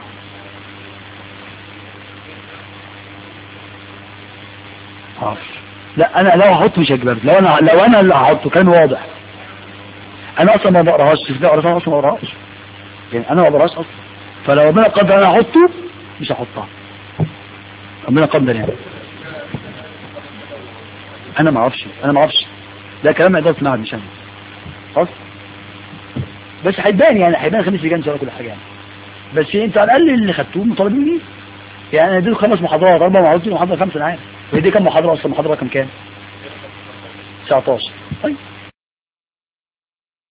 عارف لا انا لو هحط مش هجبر لو انا لو انا اللي هحطه كان واضح انا اصلا ما بقراهاش في ده انا اصلا ما بقراهاش يعني انا ما بقراهاش اصلا فلو ربنا قدر انا احطه مش هحطها ربنا قدر يعني انا ما اعرفش انا ما اعرفش ده كلام اداره معهد مش انا خلاص بس هيبان يعني هيبان الخميس اللي جاي ان شاء الله كل حاجه يعني بس انت على الاقل اللي خدتوه مطالبين بيه يعني انا اديته خمس محاضرات اربع محاضرات محاضره خمسه انا عارف وهي دي كام محاضره اصلا محاضره كام كام 19 طيب